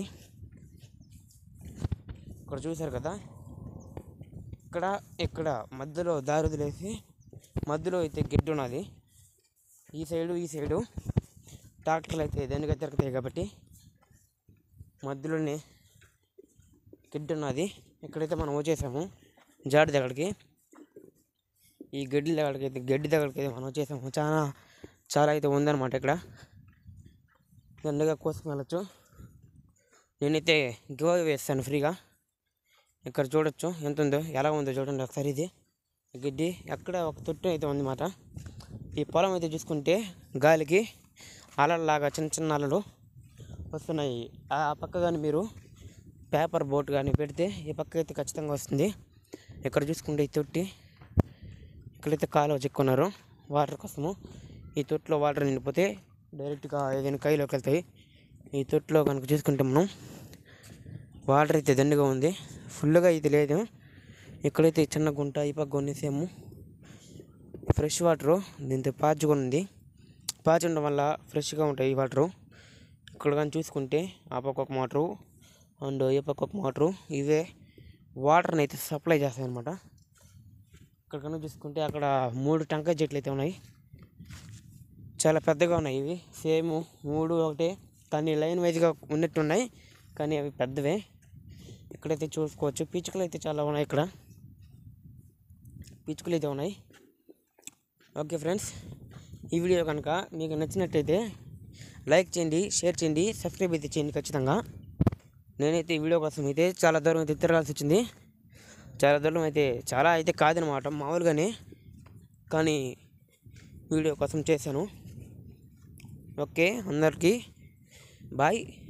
ఇక్కడ చూశారు కదా ఇక్కడ ఇక్కడ మధ్యలో దారి వదిలేసి మధ్యలో అయితే గడ్డి ఉన్నది ఈ సైడు ఈ సైడు ట్రాక్టర్లు అయితే దండగా తిరుగుతాయి కాబట్టి మధ్యలోనే గడ్డి ఉన్నది ఇక్కడైతే మనం వచ్చేసాము జాడి దగ్గరికి ఈ గడ్డి దగ్గరికి అయితే గడ్డి దగ్గరికి అయితే మనం వచ్చేసాము చాలా చాలా అయితే ఉందన్నమాట ఇక్కడ దండగా కోసుకు వెళ్ళచ్చు నేనైతే గివ్ వేస్తాను ఫ్రీగా ఇక్కడ చూడొచ్చు ఎంత ఉందో ఎలా ఉందో చూడండి ఒకసారి ఇది ఈ గడ్డి ఎక్కడ ఒక తొట్టు అయితే ఉందన్నమాట ఈ పొలం అయితే చూసుకుంటే గాలికి అలల్లాగా చిన్న చిన్న అలలు వస్తున్నాయి ఆ పక్క కానీ మీరు పేపర్ బోట్ కానీ పెడితే ఈ పక్క అయితే ఖచ్చితంగా వస్తుంది ఇక్కడ చూసుకుంటే ఈ తొట్టి ఇక్కడైతే కాలువ చెక్కున్నారు వాటర్ కోసము ఈ తొట్టులో వాటర్ నిండిపోతే డైరెక్ట్గా ఏదైనా కైలోకి వెళ్తాయి ఈ తొట్టులో కనుక చూసుకుంటే మనం వాటర్ అయితే దండిగా ఉంది ఫుల్గా అయితే లేదు ఇక్కడైతే చిన్న గుంట ఈ పక్క కొనేసాము ఫ్రెష్ వాటరు దీంతో పాచి కూడా ఉంది పాచి ఉండడం వల్ల ఫ్రెష్గా ఉంటాయి ఈ వాటరు ఇక్కడ కానీ చూసుకుంటే ఆ పక్క ఒక మోటరు అండ్ ఈ పక్క ఒక మోటరు ఇవే వాటర్ని అయితే సప్లై చేస్తాయి అనమాట ఇక్కడ కనుక చూసుకుంటే అక్కడ మూడు టెంకాయ చెట్లు అయితే ఉన్నాయి చాలా పెద్దగా ఉన్నాయి ఇవి సేమ్ మూడు ఒకటే కానీ లైన్ వైజ్గా ఉన్నట్టున్నాయి కానీ అవి పెద్దవే ఇక్కడైతే చూసుకోవచ్చు పిచ్చుకలు అయితే చాలా ఉన్నాయి ఇక్కడ పిచ్చుకలు అయితే ఉన్నాయి ఓకే ఫ్రెండ్స్ ఈ వీడియో కనుక మీకు నచ్చినట్టయితే లైక్ చేయండి షేర్ చేయండి సబ్స్క్రైబ్ అయితే చేయండి ఖచ్చితంగా నేనైతే ఈ వీడియో కోసం అయితే చాలా దూరం అయితే తిరగాల్సి వచ్చింది చాలా దూరం అయితే చాలా అయితే కాదనమాట మామూలుగానే కానీ వీడియో కోసం చేశాను ఓకే అందరికీ బాయ్